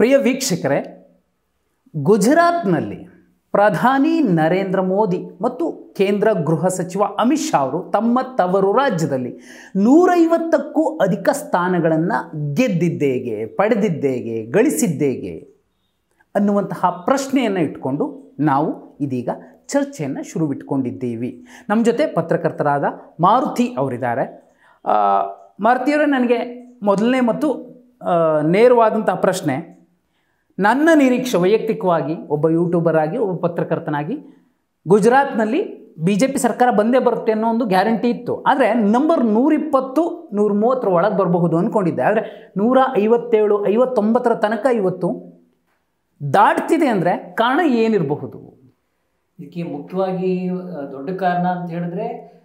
ಪ್ರಿಯ ವೀಕ್ಷಕರೇ ಗುಜರಾತ್ನಲ್ಲಿ ಪ್ರಧಾನಿ ನರೇಂದ್ರ ಮೋದಿ ಮತ್ತು ಕೇಂದ್ರ ಗೃಹ ಸಚಿವ ಅಮಿತ್ ಶಾ ಅವರು ತಮ್ಮ ತವರು ರಾಜ್ಯದಲ್ಲಿ ನೂರೈವತ್ತಕ್ಕೂ ಅಧಿಕ ಸ್ಥಾನಗಳನ್ನು ಗೆದ್ದಿದ್ದೇಗೆ ಪಡೆದಿದ್ದೇಗೆ ಗಳಿಸಿದ್ದೇಗೆ ಅನ್ನುವಂತಹ ಪ್ರಶ್ನೆಯನ್ನು ಇಟ್ಕೊಂಡು ನಾವು ಇದೀಗ ಚರ್ಚೆಯನ್ನು ಶುರುವಿಟ್ಕೊಂಡಿದ್ದೀವಿ ನಮ್ಮ ಜೊತೆ ಪತ್ರಕರ್ತರಾದ ಮಾರುತಿ ಅವರಿದ್ದಾರೆ ಆ, ಮಾರುತಿಯವರೇ ನನಗೆ ಮೊದಲನೇ ಮತ್ತು ಆ, ನೇರವಾದಂತಹ ಪ್ರಶ್ನೆ ನನ್ನ ನಿರೀಕ್ಷೆ ವೈಯಕ್ತಿಕವಾಗಿ ಒಬ್ಬ ಯೂಟ್ಯೂಬರ್ ಆಗಿ ಒಬ್ಬ ಪತ್ರಕರ್ತನಾಗಿ ಗುಜರಾತ್ನಲ್ಲಿ ಬಿ ಜೆ ಪಿ ಸರ್ಕಾರ ಬಂದೇ ಬರುತ್ತೆ ಅನ್ನೋ ಒಂದು ಗ್ಯಾರಂಟಿ ಇತ್ತು ಆದರೆ ನಂಬರ್ ನೂರಿಪ್ಪತ್ತು ನೂರ ಮೂವತ್ತರ ಒಳಗೆ ಬರಬಹುದು ಅಂದ್ಕೊಂಡಿದ್ದೆ ಆದರೆ ನೂರ ಐವತ್ತೇಳು ಐವತ್ತೊಂಬತ್ತರ ತನಕ ಇವತ್ತು ದಾಟ್ತಿದೆ ಅಂದರೆ ಕಾರಣ ಏನಿರಬಹುದು ಇದಕ್ಕೆ ಮುಖ್ಯವಾಗಿ ಆ, ದೊಡ್ಡ ಕಾರಣ ಅಂತ ಹೇಳಿದ್ರೆ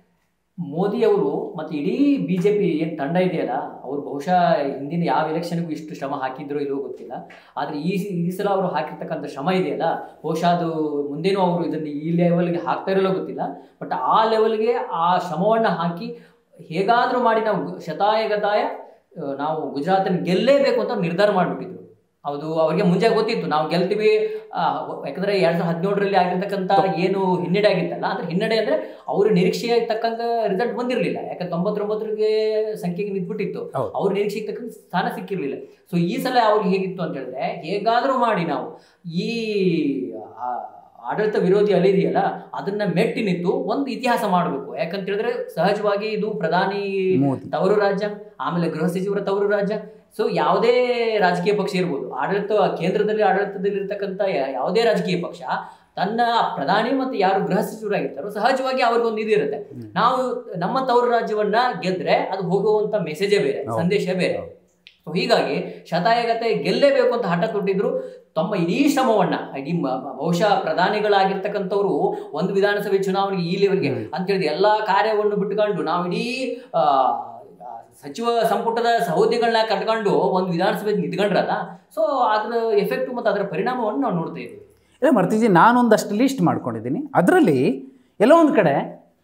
ಮೋದಿ ಅವರು ಮತ್ತೆ ಇಡೀ ಬಿಜೆಪಿ ಏನ್ ತಂಡ ಇದೆಯಲ್ಲ ಅವ್ರು ಬಹುಶಃ ಹಿಂದಿನ ಯಾವ ಎಲೆಕ್ಷನ್ಗೂ ಇಷ್ಟು ಶ್ರಮ ಹಾಕಿದ್ರೋ ಇಲ್ಲವೋ ಗೊತ್ತಿಲ್ಲ ಆದ್ರೆ ಈ ಈ ಸಲ ಅವರು ಹಾಕಿರ್ತಕ್ಕಂಥ ಶ್ರಮ ಇದೆಯಲ್ಲ ಬಹುಶಃ ಅದು ಮುಂದೇನೂ ಅವರು ಇದನ್ನ ಈ ಲೆವೆಲ್ಗೆ ಹಾಕ್ತಾ ಇರಲೋ ಗೊತ್ತಿಲ್ಲ ಬಟ್ ಆ ಲೆವೆಲ್ಗೆ ಆ ಶ್ರಮವನ್ನ ಹಾಕಿ ಹೇಗಾದ್ರೂ ಮಾಡಿ ನಾವು ಗು- ಶತಾಯಗತಾಯ ಆ, ನಾವು ಗುಜರಾತನ್ನು ಗೆಲ್ಲೇಬೇಕು ಅಂತ ನಿರ್ಧಾರ ಮಾಡಿಬಿಟ್ಟಿದ್ರು ಅದು ಅವರಿಗೆ ಮುಂಚೆ ಗೊತ್ತಿತ್ತು ನಾವು ಗೆಲ್ತೀವಿ ಆ, ಯಾಕಂದ್ರೆ ಎರಡ್ ಸಾವಿರದ ಹದಿನೇಳರಲ್ಲಿ ಆಗಿರ್ತಕ್ಕಂಥ ಏನು ಹಿನ್ನಡೆ ಆಗಿತ್ತಲ್ಲ ಅಂದ್ರೆ ಹಿನ್ನಡೆ ಅಂದ್ರೆ ಅವ್ರ ನಿರೀಕ್ಷೆಗೆ ತಕ್ಕಂತ ರಿಸಲ್ಟ್ ಬಂದಿರಲಿಲ್ಲ ಯಾಕಂದ್ರೆ ತೊಂಬತ್ತೊಂಬತ್ತರಿಗೆ ಸಂಖ್ಯೆಗೆ ನಿಂತ್ಬಿಟ್ಟಿತ್ತು ಹೌದು. ಅವ್ರ ನಿರೀಕ್ಷೆಗೆ ತಕ್ಕಂತ ಸ್ಥಾನ ಸಿಕ್ಕಿರ್ಲಿಲ್ಲ ಸೊ ಈ ಸಲ ಅವ್ರಿಗೆ ಹೇಗಿತ್ತು ಅಂತ ಹೇಳಿದ್ರೆ ಹೇಗಾದ್ರೂ ಮಾಡಿ ನಾವು ಈ ಆ, ಆಡಳಿತ ವಿರೋಧಿ ಅಲೆ ಇದೆಯಲ್ಲ ಅದನ್ನ ಮೆಟ್ಟಿ ನಿಂತು ಒಂದು ಇತಿಹಾಸ ಮಾಡಬೇಕು ಯಾಕಂತ ಹೇಳಿದ್ರೆ ಸಹಜವಾಗಿ ಇದು ಪ್ರಧಾನಿ ಮೋದಿ ತವರು ರಾಜ್ಯ ಆಮೇಲೆ ಗೃಹ ಸಚಿವರ ತವರು ರಾಜ್ಯ ಸೊ ಯಾವುದೇ ರಾಜಕೀಯ ಪಕ್ಷ ಇರ್ಬೋದು ಆಡಳಿತ ಕೇಂದ್ರದಲ್ಲಿ ಆಡಳಿತದಲ್ಲಿ ಇರ್ತಕ್ಕಂಥ ಯಾ- ಯಾವುದೇ ರಾಜಕೀಯ ಪಕ್ಷ ತನ್ನ ಪ್ರಧಾನಿ ಮತ್ತು ಯಾರು ಗೃಹ ಸಚಿವರಾಗಿರ್ತಾರೋ ಸಹಜವಾಗಿ ಅವ್ರಿಗೊಂದು ಇದು ಇರುತ್ತೆ ನಾವು ನಮ್ಮ ತವರು ರಾಜ್ಯವನ್ನ ಗೆದ್ರೆ ಅದು ಹೋಗುವಂತ ಮೆಸೇಜೇ ಬೇರೆ ಹೌದು. ಸಂದೇಶ ಬೇರೆ ಸೊ ಹೀಗಾಗಿ ಶತಾಯಗತೆ ಗೆಲ್ಲೇಬೇಕು ಅಂತ ಹಠ ತೊಟ್ಟಿದ್ರು ತಮ್ಮ ಇಡೀ ಶ್ರಮವನ್ನ ಇಡೀ ಮ- ಮ- ಬಹುಶಃ ಪ್ರಧಾನಿಗಳಾಗಿರ್ತಕ್ಕಂಥವ್ರು ಒಂದು ವಿಧಾನಸಭೆ ಚುನಾವಣೆಗೆ ಈ ಲೆವೆಲ್ಗೆ ಹ್ಮ್. ಅಂತ ಹೇಳಿದ್ರೆ ಎಲ್ಲಾ ಕಾರ್ಯವನ್ನು ಬಿಟ್ಕೊಂಡು ನಾವು ಇಡೀ ಆ, ಆ, ಸಚಿವ ಸಂಪುಟದ ಸಹೋದ್ಯಗಳನ್ನ ಕಟ್ಕೊಂಡು ಒಂದು ವಿಧಾನಸಭೆ ನಿಂತ್ಕೊಂಡ್ರಲ್ಲ ಸೊ ಅದರ ಎಫೆಕ್ಟ್ ಮತ್ತು ಅದರ ಪರಿಣಾಮವನ್ನು ನಾವು ನೋಡ್ತಾ ಇದ್ದೀವಿ ಇಲ್ಲ ಮರ್ತಿಜಿ ನಾನೊಂದಷ್ಟು ಲಿಸ್ಟ್ ಮಾಡ್ಕೊಂಡಿದ್ದೀನಿ ಅದರಲ್ಲಿ ಎಲ್ಲೋ ಒಂದು ಕಡೆ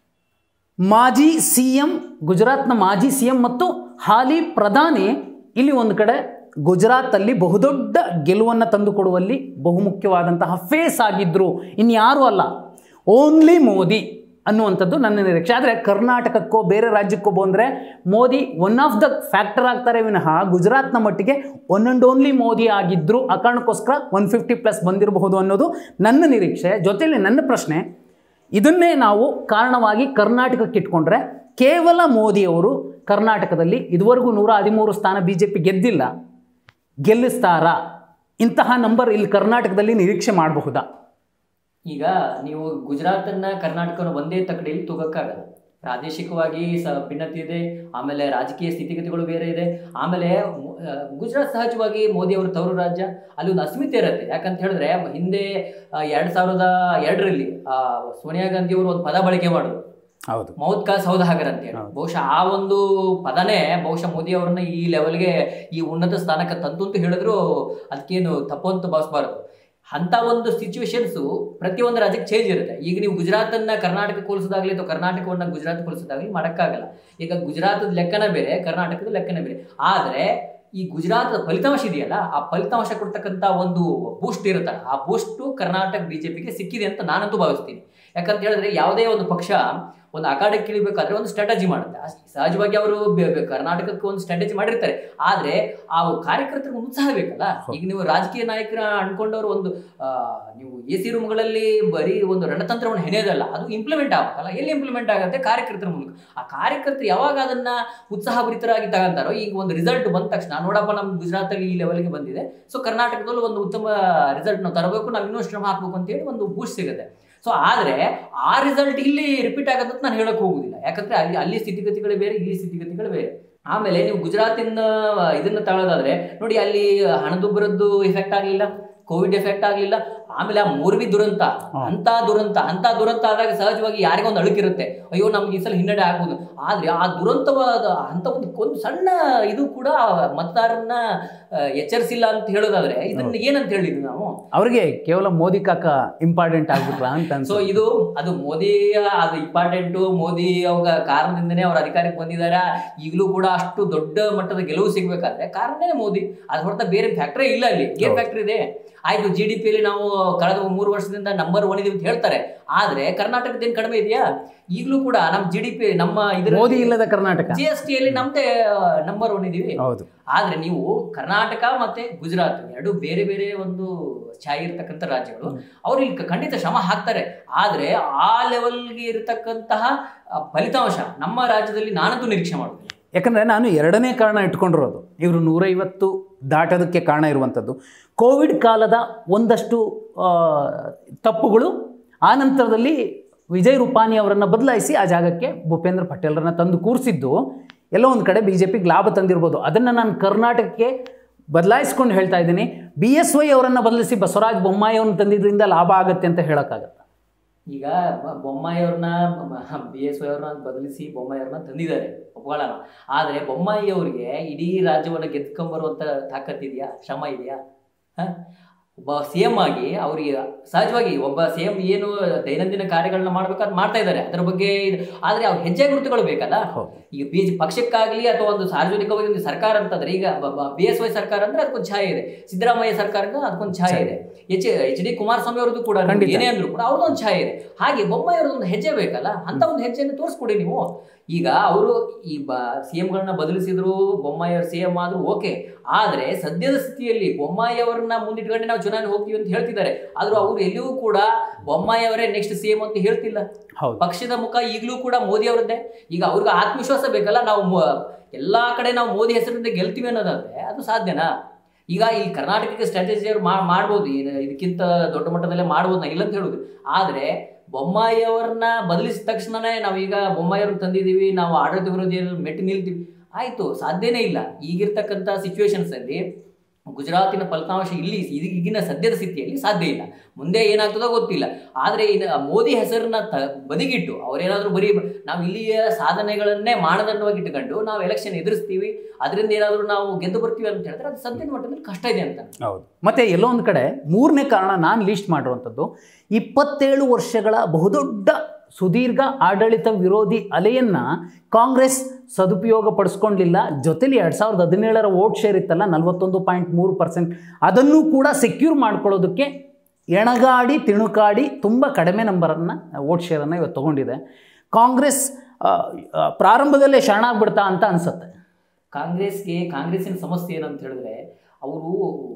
ಮಾಜಿ ಸಿ ಎಂ ಗುಜರಾತ್ನ ಮಾಜಿ ಸಿ ಎಂ ಮತ್ತು ಹಾಲಿ ಪ್ರಧಾನಿ ಇಲ್ಲಿ ಒಂದು ಕಡೆ ಗುಜರಾತಲ್ಲಿ ಬಹುದೊಡ್ಡ ಗೆಲುವನ್ನು ತಂದುಕೊಡುವಲ್ಲಿ ಬಹುಮುಖ್ಯವಾದಂತಹ ಫೇಸ್ ಆಗಿದ್ದರು ಇನ್ಯಾರೂ ಅಲ್ಲ ಓನ್ಲಿ ಮೋದಿ ಅನ್ನುವಂಥದ್ದು ನನ್ನ ನಿರೀಕ್ಷೆ ಆದರೆ ಕರ್ನಾಟಕಕ್ಕೋ ಬೇರೆ ರಾಜ್ಯಕ್ಕೋ ಬಂದರೆ Modi one of the factor ಆಗ್ತಾರೆ ವಿನಃ ಗುಜರಾತ್ನ ಮಟ್ಟಿಗೆ ಒನ್ ಆ್ಯಂಡ್ ಓನ್ಲಿ ಮೋದಿ ಆಗಿದ್ದರು ಆ ಕಾರಣಕ್ಕೋಸ್ಕರ ಒನ್ ಫಿಫ್ಟಿ ಪ್ಲಸ್ ಬಂದಿರಬಹುದು ಅನ್ನೋದು ನನ್ನ ನಿರೀಕ್ಷೆ ಜೊತೆಯಲ್ಲಿ ನನ್ನ ಪ್ರಶ್ನೆ ಇದನ್ನೇ ನಾವು ಕಾರಣವಾಗಿ ಕರ್ನಾಟಕಕ್ಕೆ ಇಟ್ಕೊಂಡ್ರೆ ಕೇವಲ ಮೋದಿಯವರು ಕರ್ನಾಟಕದಲ್ಲಿ ಇದುವರೆಗೂ ನೂರ ಹದಿಮೂರು ಸ್ಥಾನ ಬಿ ಜೆ ಪಿ ಗೆದ್ದಿಲ್ಲ ಗೆಲ್ಲಿಸ್ತಾರಾ ಇಂತಹ ನಂಬರ್ ಇಲ್ಲಿ ಕರ್ನಾಟಕದಲ್ಲಿ ನಿರೀಕ್ಷೆ ಮಾಡಬಹುದಾ ಈಗ ನೀವು ಗುಜರಾತನ್ನ ಕರ್ನಾಟಕನ ಒಂದೇ ತಕಡಿಯಲ್ಲಿ ತೂಗಕ್ಕಾಗಲ್ಲ ಪ್ರಾದೇಶಿಕವಾಗಿ ಸ ಭಿನ್ನತೆ ಇದೆ ಆಮೇಲೆ ರಾಜಕೀಯ ಸ್ಥಿತಿಗತಿಗಳು ಬೇರೆ ಇದೆ ಆಮೇಲೆ ಮು- ಆ, ಗುಜರಾತ್ ಸಹಜವಾಗಿ ಮೋದಿ ಅವರ ತವರು ರಾಜ್ಯ ಅಲ್ಲಿ ಒಂದು ಅಸ್ಮಿತೆ ಇರುತ್ತೆ ಯಾಕಂತ ಹೇಳಿದ್ರೆ ಹಿಂದೆ ಆ, ಎರಡ್ ಸಾವಿರದ ಎರಡರಲ್ಲಿ ಸೋನಿಯಾ ಗಾಂಧಿ ಅವರು ಒಂದು ಪದ ಬಳಕೆ ಮಾಡೋದು ಹೌದು ಮೌತ್ ಕಾ ಸೌದಾಗರ್ ಅಂತ ಹೇಳಿ ಹೌದು. ಬಹುಶಃ ಆ ಒಂದು ಪದನೇ ಬಹುಶಃ ಮೋದಿ ಅವರನ್ನ ಈ ಲೆವೆಲ್ಗೆ ಈ ಉನ್ನತ ಸ್ಥಾನಕ್ಕೆ ತಂತು ಅಂತ ಹೇಳಿದ್ರು ಅದಕ್ಕೇನು ತಪ್ಪು ಅಂತ ಭಾವಿಸಬಾರದು ಅಂತ ಒಂದು ಸಿಚುವೇಶನ್ಸ್ ಪ್ರತಿಯೊಂದು ರಾಜ್ಯಕ್ಕೆ ಚೇಂಜ್ ಇರುತ್ತೆ ಈಗ ನೀವು ಗುಜರಾತನ್ನ ಕರ್ನಾಟಕ ಹೋಲಿಸೋದಾಗ್ಲಿ ಅಥವಾ ಕರ್ನಾಟಕವನ್ನ ಗುಜರಾತ್ ಹೋಲಿಸೋದಾಗ್ಲಿ ಮಾಡಕ್ಕಾಗಲ್ಲ ಈಗ ಗುಜರಾತದ ಲೆಕ್ಕನ ಬೇರೆ ಕರ್ನಾಟಕದ ಲೆಕ್ಕನ ಬೇರೆ ಆದ್ರೆ ಈ ಗುಜರಾತ್ ಫಲಿತಾಂಶ ಇದೆಯಲ್ಲ ಆ ಫಲಿತಾಂಶ ಕೊಡ್ತಕ್ಕಂತ ಒಂದು ಬೂಸ್ಟ್ ಇರುತ್ತಲ್ಲ ಆ ಬೂಸ್ಟ್ ಕರ್ನಾಟಕ ಬಿಜೆಪಿಗೆ ಸಿಕ್ಕಿದೆ ಅಂತ ನಾನಂತೂ ಭಾವಿಸ್ತೀನಿ ಯಾಕಂತ ಹೇಳಿದ್ರೆ ಯಾವುದೇ ಒಂದು ಪಕ್ಷ ಒಂದು ಅಖಾಡಕ್ಕೆ ಇಳಿಬೇಕಾದ್ರೆ ಒಂದು ಸ್ಟ್ರಾಟಜಿ ಮಾಡುತ್ತೆ ಆ ಸಹಜವಾಗಿ ಅವರು ಕರ್ನಾಟಕಕ್ಕೆ ಒಂದು ಸ್ಟ್ರಾಟಜಿ ಮಾಡಿರ್ತಾರೆ ಆದ್ರೆ ಆ ಕಾರ್ಯಕರ್ತರಿಗೆ ಒಂದು ಉತ್ಸಾಹ ಬೇಕಲ್ಲ ಈಗ ನೀವು ರಾಜಕೀಯ ನಾಯಕರ ಅನ್ಕೊಂಡವರು ಒಂದು ಆ, ನೀವು ಎ ಸಿ ರೂಮ್ಗಳಲ್ಲಿ ಬರೀ ಒಂದು ರಣತಂತ್ರವನ್ನು ಹೆಣೆಯೋದಲ್ಲ ಅದು ಇಂಪ್ಲಿಮೆಂಟ್ ಆಗಬೇಕಲ್ಲ ಎಲ್ಲಿ ಇಂಪ್ಲಿಮೆಂಟ್ ಆಗುತ್ತೆ ಕಾರ್ಯಕರ್ತರ ಮೂಲಕ ಆ ಕಾರ್ಯಕರ್ತರು ಯಾವಾಗ ಅದನ್ನ ಉತ್ಸಾಹಭರಿತರಾಗಿ ತಗೊಂತಾರೋ ಈಗ ಒಂದು ರಿಸಲ್ಟ್ ಬಂದ ತಕ್ಷಣ ನೋಡಪ್ಪ ನಮ್ಮ ಗುಜರಾತಲ್ಲಿ ಈ ಲೆವೆಲ್ಗೆ ಬಂದಿದೆ ಸೊ ಕರ್ನಾಟಕದಲ್ಲೂ ಒಂದು ಉತ್ತಮ ರಿಸಲ್ಟ್ ನಾವು ತರಬೇಕು ನಾವು ಇನ್ನೂ ಶ್ರಮ ಹಾಕ್ಬೇಕು ಅಂತೇಳಿ ಒಂದು ಬೂಸ್ಟ್ ಸಿಗುತ್ತೆ ಸೊ ಆದ್ರೆ ಆ ರಿಸಲ್ಟ್ ಇಲ್ಲಿ ರಿಪೀಟ್ ಆಗತ್ತೆ ಅಂತ ನಾನು ಹೇಳಕ್ ಹೋಗುದಿಲ್ಲ ಯಾಕಂದ್ರೆ ಅಲ್ಲಿ ಅಲ್ಲಿ ಸ್ಥಿತಿಗತಿಗಳು ಬೇರೆ ಇಲ್ಲಿ ಸ್ಥಿತಿಗತಿಗಳು ಬೇರೆ ಆಮೇಲೆ ನೀವು ಗುಜರಾತಿನ ಇದನ್ನ ತಗೊಳ್ಳೋದಾದ್ರೆ ನೋಡಿ ಅಲ್ಲಿ ಹಣದುಬ್ಬರದ್ದು ಇಫೆಕ್ಟ್ ಆಗಲಿಲ್ಲ ಕೋವಿಡ್ ಎಫೆಕ್ಟ್ ಆಗಲಿಲ್ಲ ಆಮೇಲೆ ಆ ಮೂರ್ವಿ ದುರಂತ ಅಂತ ದುರಂತ ಅಂತ ದುರಂತ ಆದಾಗ ಸಹಜವಾಗಿ ಯಾರಿಗೊಂದು ಅಳುಕಿರುತ್ತೆ ಅಯ್ಯೋ ನಮ್ಗೆ ಈ ಸಲ ಹಿನ್ನಡೆ ಆಗ್ಬೋದು ಆದ್ರೆ ಆ ದುರಂತವಾದ ಅಂತ ಒಂದು ಒಂದು ಸಣ್ಣ ಇದು ಕೂಡ ಮತದಾರರನ್ನ ಆ, ಎಚ್ಚರಿಸಿಲ್ಲ ಅಂತ ಹೇಳೋದಾದ್ರೆ ಇದನ್ನ ಏನಂತ ಹೇಳಿದ್ವಿ ನಾವು ಅವ್ರಿಗೆ ಕೇವಲ ಮೋದಿ ಕಾಕ ಇಂಪಾರ್ಟೆಂಟ್ ಆಗ್ಬಿಟ್ರ ಅಂತ ಸೊ ಅನ್ಸುತ್ತೆ ಇದು ಅದು ಮೋದಿಯ ಅದು ಇಂಪಾರ್ಟೆಂಟು ಮೋದಿ ಅವಾಗ ಕಾರಣದಿಂದನೇ ಅವ್ರ ಅಧಿಕಾರಕ್ಕೆ ಬಂದಿದ್ದಾರೆ ಈಗಲೂ ಕೂಡ ಅಷ್ಟು ದೊಡ್ಡ ಮಟ್ಟದ ಗೆಲುವು ಸಿಗ್ಬೇಕಾದ್ರೆ ಕಾರಣನೇ ಮೋದಿ ಅದು ಹೊರತ ಬೇರೆ ಫ್ಯಾಕ್ಟ್ರಿ ಇಲ್ಲ ಅಲ್ಲಿ ಏನ್ ಹೌದು. ಫ್ಯಾಕ್ಟ್ರಿ ಇದೆ ಆಯ್ತು ಜಿ ಡಿ ಪಿಯಲ್ಲಿ ನಾವು ಕಳೆದ ಮೂರು ವರ್ಷದಿಂದ ನಂಬರ್ ಒನ್ ಇದೀವಿ ಅಂತ ಹೇಳ್ತಾರೆ ಆದ್ರೆ ಕರ್ನಾಟಕದೇನು ಕಡಿಮೆ ಇದೆಯಾ ಈಗಲೂ ಕೂಡ ನಮ್ಮ ಜಿ ಡಿ ಪಿ ನಮ್ಮ ಇದ್ರ ಮೋದಿ ಇಲ್ಲದ ಕರ್ನಾಟಕ ಜಿ ಎಸ್ ಟಿಯಲ್ಲಿ ನಮ್ದೇ ನಂಬರ್ ಒನ್ ಇದೀವಿ ಹೌದು ಆದ್ರೆ ನೀವು ಕರ್ನಾಟಕ ಮತ್ತೆ ಗುಜರಾತ್ ಎರಡು ಬೇರೆ ಬೇರೆ ಒಂದು ಛಾಯೆ ಇರ್ತಕ್ಕಂಥ ರಾಜ್ಯಗಳು ಅವ್ರು ಇಲ್ಲಿ ಖಂಡಿತ ಶ್ರಮ ಹಾಕ್ತಾರೆ ಆದ್ರೆ ಆ ಲೆವೆಲ್ಗೆ ಇರತಕ್ಕಂತಹ ಆ, ಫಲಿತಾಂಶ ನಮ್ಮ ರಾಜ್ಯದಲ್ಲಿ ನಾನಂತೂ ನಿರೀಕ್ಷೆ ಮಾಡುತ್ತೇನೆ ಯಾಕಂದರೆ ನಾನು ಎರಡನೇ ಕಾರಣ ಇಟ್ಕೊಂಡಿರೋದು ಇವರು ನೂರೈವತ್ತು ದಾಟೋದಕ್ಕೆ ಕಾರಣ ಇರುವಂಥದ್ದು ಕೋವಿಡ್ ಕಾಲದ ಒಂದಷ್ಟು ಆ, ತಪ್ಪುಗಳು ಆ ನಂತರದಲ್ಲಿ ವಿಜಯ್ ರೂಪಾನಿ ಅವರನ್ನು ಬದಲಾಯಿಸಿ ಆ ಜಾಗಕ್ಕೆ ಭೂಪೇಂದ್ರ ಪಟೇಲ್ರನ್ನ ತಂದು ಕೂರಿಸಿದ್ದು ಎಲ್ಲೋ ಒಂದು ಕಡೆ ಬಿ ಜೆ ಪಿಗೆ ಲಾಭ ತಂದಿರ್ಬೋದು ಅದನ್ನು ನಾನು ಕರ್ನಾಟಕಕ್ಕೆ ಬದಲಾಯಿಸ್ಕೊಂಡು ಹೇಳ್ತಾ ಇದ್ದೀನಿ ಬಿ ಎಸ್ ವೈ ಅವರನ್ನು ಬದಲಿಸಿ ಬಸವರಾಜ ಬೊಮ್ಮಾಯಿ ಅವ್ರನ್ನ ತಂದಿದ್ದರಿಂದ ಲಾಭ ಆಗುತ್ತೆ ಅಂತ ಹೇಳೋಕ್ಕಾಗತ್ತೆ ಈಗ ಬ- ಬೊಮ್ಮಾಯಿ ಅವ್ರನ್ನ ಬಿ ಎಸ್ ವೈ ಅವ್ರನ್ನ ಬದಲಿಸಿ ಬೊಮ್ಮಾಯಿ ಅವ್ರನ್ನ ತಂದಿದ್ದಾರೆ ಒಪ್ಕೊಳ್ಳೋಣ ಆದ್ರೆ ಬೊಮ್ಮಾಯಿ ಅವರಿಗೆ ಇಡೀ ರಾಜ್ಯವನ್ನು ಗೆದ್ಕೊಂಬರುವಂತ ತಾಕತ್ತಿದೆಯಾ ಶ್ರಮ ಇದೆಯಾ ಹ? ಒಬ್ಬ ಸಿ ಎಂ ಆಗಿ ಅವ್ರಿಗೆ ಸಹಜವಾಗಿ ಒಬ್ಬ ಸಿ ಎಂ ಏನು ದೈನಂದಿನ ಕಾರ್ಯಗಳನ್ನ ಮಾಡ್ಬೇಕಾದ್ ಮಾಡ್ತಾ ಇದ್ದಾರೆ ಅದ್ರ ಬಗ್ಗೆ ಇದು- ಆದ್ರೆ ಅವ್ರ ಹೆಜ್ಜೆ ಗುರುತುಗಳು ಬೇಕಲ್ಲ ಹೌದು ಈಗ ಬಿ ಪಕ್ಷಕ್ಕಾಗಲಿ ಅಥವಾ ಒಂದು ಸಾರ್ವಜನಿಕವಾಗಿ ಒಂದು ಸರ್ಕಾರ ಅಂತಂದ್ರೆ ಈಗ ಬಿ ಎಸ್ ವೈ ಸರ್ಕಾರ ಅಂದ್ರೆ ಅದಕ್ಕೊಂದು ಛಾಯೆ ಇದೆ ಸಿದ್ದರಾಮಯ್ಯ ಸರ್ಕಾರಕ್ಕೆ ಅದಕ್ಕೊಂದು ಛಾಯೆ ಇದೆ ಎಚ್ ಎಚ್ ಡಿ ಕುಮಾರಸ್ವಾಮಿ ಅವ್ರದ್ದು ಕೂಡ ನೀವು ಖಂಡಿತ. ಏನೇ ಅಂದ್ರು ಕೂಡ ಅವ್ರದ್ದು ಒಂದು ಛಾಯೆ ಇದೆ ಹಾಗೆ ಬೊಮ್ಮಾಯಿ ಅವ್ರದ್ದು ಒಂದು ಹೆಜ್ಜೆ ಬೇಕಲ್ಲ ಅಂತ ಒಂದು ಹೆಜ್ಜೆಯನ್ನು ತೋರಿಸ್ಕೊಡಿ ನೀವು ಈಗ ಅವರು ಈ ಬ ಸಿ ಎಂಗಳನ್ನ ಬದಲಿಸಿದ್ರು ಬೊಮ್ಮಾಯಿ ಅವರು ಸಿ ಎಂ ಆದ್ರು ಓಕೆ ಆದ್ರೆ ಸದ್ಯದ ಸ್ಥಿತಿಯಲ್ಲಿ ಬೊಮ್ಮಾಯಿ ಅವರನ್ನ ಮುಂದಿಟ್ಕೊಂಡು ನಾವು ಚುನಾವಣೆ ಹೋಗ್ತೀವಿ ಅಂತ ಹೇಳ್ತಿದ್ದಾರೆ ಆದ್ರೂ ಅವ್ರು ಎಲ್ಲಿಯೂ ಕೂಡ ಬೊಮ್ಮಾಯಿ ಅವರೇ ನೆಕ್ಸ್ಟ್ ಸಿ ಎಂ ಅಂತ ಹೇಳ್ತಿಲ್ಲ ಹೌದು ಪಕ್ಷದ ಮುಖ ಈಗಲೂ ಕೂಡ ಮೋದಿ ಅವರದ್ದೇ ಈಗ ಅವ್ರಿಗೆ ಆತ್ಮವಿಶ್ವಾಸ ಬೇಕಲ್ಲ ನಾವು ಮೊ- ಎಲ್ಲಾ ಕಡೆ ನಾವು ಮೋದಿ ಹೆಸರಿಂದ ಗೆಲ್ತೀವಿ ಅನ್ನೋದಾದ್ರೆ ಅದು ಸಾಧ್ಯನಾ ಈಗ ಈ ಕರ್ನಾಟಕಕ್ಕೆ ಸ್ಟ್ರಾಟಜಿ ಅವ್ರು ಮಾ- ಮಾಡ್ಬೋದು ಇದು- ಇದಕ್ಕಿಂತ ದೊಡ್ಡ ಮಟ್ಟದಲ್ಲೇ ಮಾಡ್ಬೋದು ನಾ ಇಲ್ಲ ಅಂತ ಹೇಳುದು ಆದ್ರೆ ಬೊಮ್ಮಾಯಿ ಅವ್ರನ್ನ ಬದಲಿಸಿದ ತಕ್ಷಣನೇ ನಾವೀಗ ಬೊಮ್ಮಾಯಿ ಅವ್ರನ್ನ ತಂದಿದ್ದೀವಿ ನಾವು ಆಡಳಿತ ವಿರೋಧಿ ಮೆಟ್ಟಿ ನಿಲ್ತೀವಿ ಆಯ್ತು ಸಾಧ್ಯನೇ ಇಲ್ಲ ಈಗಿರ್ತಕ್ಕಂಥ ಸಿಚುವೇಶನ್ಸ್ ಅಲ್ಲಿ ಗುಜರಾತಿನ ಫಲಿತಾಂಶ ಇಲ್ಲಿ ಇದು ಈಗಿನ ಸದ್ಯದ ಸ್ಥಿತಿಯಲ್ಲಿ ಸಾಧ್ಯ ಇಲ್ಲ ಮುಂದೆ ಏನಾಗ್ತದೋ ಗೊತ್ತಿಲ್ಲ ಆದರೆ ಇನ್ನು ಮೋದಿ ಹೆಸರನ್ನ ತ ಬದಿಗಿಟ್ಟು ಅವರೇನಾದರೂ ಬರೀ ನಾವು ಇಲ್ಲಿಯ ಸಾಧನೆಗಳನ್ನೇ ಮಾನದಂಡವಾಗಿ ಇಟ್ಕೊಂಡು ನಾವು ಎಲೆಕ್ಷನ್ ಎದುರಿಸ್ತೀವಿ ಅದರಿಂದ ಏನಾದರೂ ನಾವು ಗೆದ್ದು ಬರ್ತೀವಿ ಅಂತ ಹೇಳಿದ್ರೆ ಅದು ಸದ್ಯದ ಮಟ್ಟದಲ್ಲಿ ಕಷ್ಟ ಇದೆ ಅಂತ ಹೌದು ಮತ್ತೆ ಎಲ್ಲೋ ಒಂದು ಕಡೆ ಮೂರನೇ ಕಾರಣ ನಾನು ಲೀಸ್ಟ್ ಮಾಡಿರುವಂಥದ್ದು ಇಪ್ಪತ್ತೇಳು ವರ್ಷಗಳ ಬಹುದೊಡ್ಡ ಸುದೀರ್ಘ ಆಡಳಿತ ವಿರೋಧಿ ಅಲೆಯನ್ನು ಕಾಂಗ್ರೆಸ್ ಸದುಪಯೋಗ ಪಡಿಸ್ಕೊಂಡಿಲ್ಲ ಜೊತೆಲಿ ಎರಡು ಸಾವಿರದ ಹದಿನೇಳರ ವೋಟ್ ಶೇರ್ ಇತ್ತಲ್ಲ ನಲವತ್ತೊಂದು ಪಾಯಿಂಟ್ ಮೂರು ಪರ್ಸೆಂಟ್ ಅದನ್ನು ಕೂಡ ಸೆಕ್ಯೂರ್ ಮಾಡ್ಕೊಳ್ಳೋದಕ್ಕೆ ಎಣಗಾಡಿ ತಿಣುಕಾಡಿ ತುಂಬ ಕಡಿಮೆ ನಂಬರನ್ನು ವೋಟ್ ಶೇರನ್ನು ಇವತ್ತು ತೊಗೊಂಡಿದೆ ಕಾಂಗ್ರೆಸ್ ಆ, ಆ, ಪ್ರಾರಂಭದಲ್ಲೇ ಶರಣಾಗ್ಬಿಡ್ತಾ ಅಂತ ಅನಿಸುತ್ತೆ ಕಾಂಗ್ರೆಸ್ಗೆ ಕಾಂಗ್ರೆಸ್ಸಿನ ಸಮಸ್ಯೆ ಏನಂತ ಹೇಳಿದ್ರೆ ಅವರು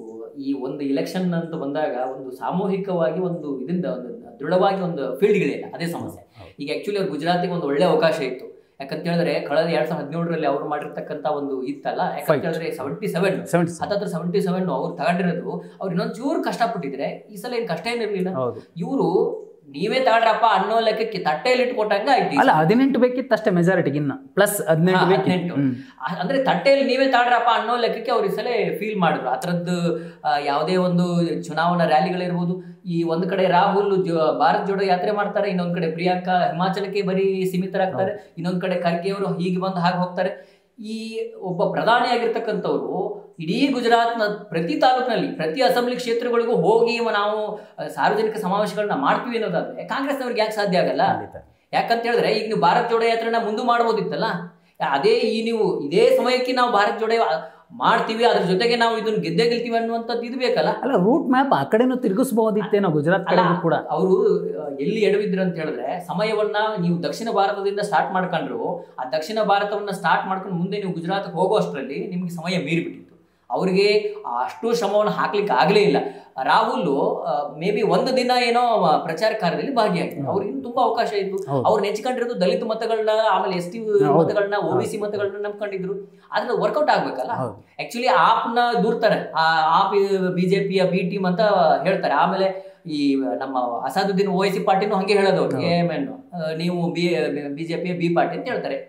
ಈ ಒಂದು ಇಲೆಕ್ಷನ್ ಅಂತ ಬಂದಾಗ ಒಂದು ಸಾಮೂಹಿಕವಾಗಿ ಒಂದು ಇದರಿಂದ ಒಂದು ದೃಢವಾಗಿ ಒಂದು ಫೀಲ್ಡ್ಗಳಿಲ್ಲ ಅದೇ ಸಮಸ್ಯೆ ಈಗ ಆಕ್ಚುಲಿ ಅವ್ರು ಗುಜರಾತಿಗೆ ಒಂದು ಒಳ್ಳೆ ಅವಕಾಶ ಇತ್ತು ಯಾಕಂತ ಹೇಳಿದ್ರೆ ಕಳೆದ ಎರಡ್ ಸಾವಿರದ ಹದಿನೇಳರಲ್ಲಿ ಅವ್ರು ಮಾಡಿರ್ತಕ್ಕಂಥ ಒಂದು ಇತ್ತಲ್ಲ ಯಾಕಂತ Fight. ಹೇಳಿದ್ರೆ ಸೆವೆಂಟಿ ಸೆವೆನ್ ಸೆವೆಂಟಿ ಹತ್ತತ್ರ ಸೆವೆಂಟಿ ಸೆವೆನ್ ಅವ್ರು ತಗೊಂಡಿರೋದು ಅವ್ರು ಇನ್ನೊಂದು ಚೂರು ಕಷ್ಟಪಟ್ಟಿದ್ರೆ ಈ ಸಲ ಏನು ಕಷ್ಟ ಏನಿರಲಿಲ್ಲ ಹೌದು ಇವರು ನೀವೇ ತಗೊಂಡ್ರಪ್ಪ ಅನ್ನೋ ಲೆಕ್ಕಕ್ಕೆ ತಟ್ಟೆಯಲ್ಲಿ ಇಟ್ಕೊಟ್ಟಂಗ ಆಯ್ತು ಈ ಅಲ್ಲ ಹದಿನೆಂಟು ಬೇಕಿತ್ತು ಅಷ್ಟೇ ಮೆಜಾರಿಟಿಗೆ ಇನ್ನ ಪ್ಲಸ್ ಹದಿನೆಂಟು ಹಾ, ಬೇಕಿತ್ತು ಹದಿನೆಂಟು. ಹ್ಮ್. ಆ- ಅಂದ್ರೆ ತಟ್ಟೆಯಲ್ಲಿ ನೀವೇ ತಾಡ್ರಪ್ಪ ಅನ್ನೋ ಲೆಕ್ಕಕ್ಕೆ ಅವ್ರು ಈ ಸಲ ಫೀಲ್ ಮಾಡಿದ್ರು ಆ ಥರದ್ದು ಆ, ಯಾವುದೇ ಒಂದು ಚುನಾವಣಾ ರ್ಯಾಲಿಗಳಿರ್ಬೋದು ಈ ಒಂದ್ ಕಡೆ ರಾಹುಲ್ ಜೋ- ಭಾರತ್ ಜೋಡೋ ಯಾತ್ರೆ ಮಾಡ್ತಾರೆ ಇನ್ನೊಂದ್ ಕಡೆ ಪ್ರಿಯಾಂಕಾ ಹಿಮಾಚಲಕ್ಕೆ ಬರೀ ಸೀಮಿತರಾಗ್ತಾರೆ ಇನ್ನೊಂದ್ ಕಡೆ ಖರ್ಗೆ ಅವರು ಹೀಗೆ ಬಂದು ಹಾಗೆ ಹೋಗ್ತಾರೆ ಈ ಒಬ್ಬ ಪ್ರಧಾನಿಯಾಗಿರ್ತಕ್ಕಂಥವ್ರು ಇಡೀ ಗುಜರಾತ್ನ ಪ್ರತಿ ತಾಲೂಕಿನಲ್ಲಿ ಪ್ರತಿ ಅಸೆಂಬ್ಲಿ ಕ್ಷೇತ್ರಗಳಿಗೂ ಹೋಗಿ ನಾವು ಆ, ಸಾರ್ವಜನಿಕ ಸಮಾವೇಶಗಳನ್ನ ಮಾಡ್ತೀವಿ ಅನ್ನೋದಾದ್ರೆ ಕಾಂಗ್ರೆಸ್ನವ್ರಿಗೆ ಯಾಕೆ ಸಾಧ್ಯ ಆಗಲ್ಲ ಖಂಡಿತ. ಯಾಕಂತ ಹೇಳಿದ್ರೆ ಈಗ ನೀವು ಭಾರತ್ ಜೋಡೋ ಯಾತ್ರೆನ ಮುಂದೆ ಮಾಡ್ಬೋದಿತ್ತಲ್ಲ ಅದೇ ಈ ನೀವು ಇದೇ ಸಮಯಕ್ಕೆ ನಾವು ಭಾರತ್ ಜೋಡೋ ಮಾಡ್ತೀವಿ ಅದ್ರ ಜೊತೆಗೆ ನಾವು ಇದನ್ನ ಗೆದ್ದೇ ಗೆಲ್ತೀವಿ ಅನ್ನುವಂಥದ್ದು ಇದು ಬೇಕಲ್ಲ ಅಲ್ಲ ರೂಟ್ ಮ್ಯಾಪ್ ಆ ಕಡೆನೂ ತಿರುಗಿಸಬಹುದಿತ್ತೇನೋ ಗುಜರಾತ್ ಕಡೆಗೂ ಕೂಡ ಅವರು ಎಲ್ಲಿ ಎಡವಿದ್ರು ಅಂತ ಹೇಳಿದ್ರೆ ಸಮಯವನ್ನ ನೀವು ದಕ್ಷಿಣ ಭಾರತದಿಂದ ಸ್ಟಾರ್ಟ್ ಮಾಡ್ಕೊಂಡ್ರು ಆ ದಕ್ಷಿಣ ಭಾರತವನ್ನ ಸ್ಟಾರ್ಟ್ ಮಾಡ್ಕೊಂಡು ಮುಂದೆ ನೀವು ಗುಜರಾತ್ಗೆ ಹೋಗೋ ಅಷ್ಟರಲ್ಲಿ ನಿಮ್ಗೆ ಸಮಯ ಮೀರಿಬಿಟ್ಟಿತ್ತು ಅವರಿಗೆ ಅಷ್ಟು ಶ್ರಮವನ್ನು ಹಾಕ್ಲಿಕ್ಕೆ ಆಗಲೇ ಇಲ್ಲ ರಾಹುಲ್ ಮೇ ಬಿ ಒಂದು ದಿನ ಏನೋ ಆ, ಪ್ರಚಾರ ಕಾರ್ಯದಲ್ಲಿ ಭಾಗಿಯಾಗಿದ್ರು ಅವ್ರಿಗೆ ಇನ್ನು ತುಂಬಾ ಅವಕಾಶ ಇತ್ತು ಹೌದು. ಅವ್ರು ನೆಚ್ಕೊಂಡಿರೋದು ದಲಿತ ಮತಗಳನ್ನ ಆಮೇಲೆ ಎಸ್ ಟಿ ಹೌದು. ಮತಗಳನ್ನ ಒ ಬಿ ಸಿ ಮತಗಳನ್ನ ನಂಬ್ಕೊಂಡಿದ್ರು ಆದ್ರೆ ವರ್ಕೌಟ್ ಆಗ್ಬೇಕಲ್ಲ ಹೌದು. ಆಕ್ಚುಲಿ ಆಪ್ನ ದೂರ್ತಾರೆ ಆ ಆಪ್ ಬಿಜೆಪಿಯ ಬಿ ಟೀಮ್ ಅಂತ ಹೇಳ್ತಾರೆ ಆಮೇಲೆ ಈ ನಮ್ಮ ಅಸಾದುದ್ದೀನ್ ಓವೈಸಿ ಪಾರ್ಟಿನೂ ಹಂಗೆ ಹೇಳೋದು ಎ ಎಮ್ ಎನ್ ನೀವು ಬಿ ಬಿಜೆಪಿಯ ಬಿ ಪಾರ್ಟಿ ಅಂತ ಹೇಳ್ತಾರೆ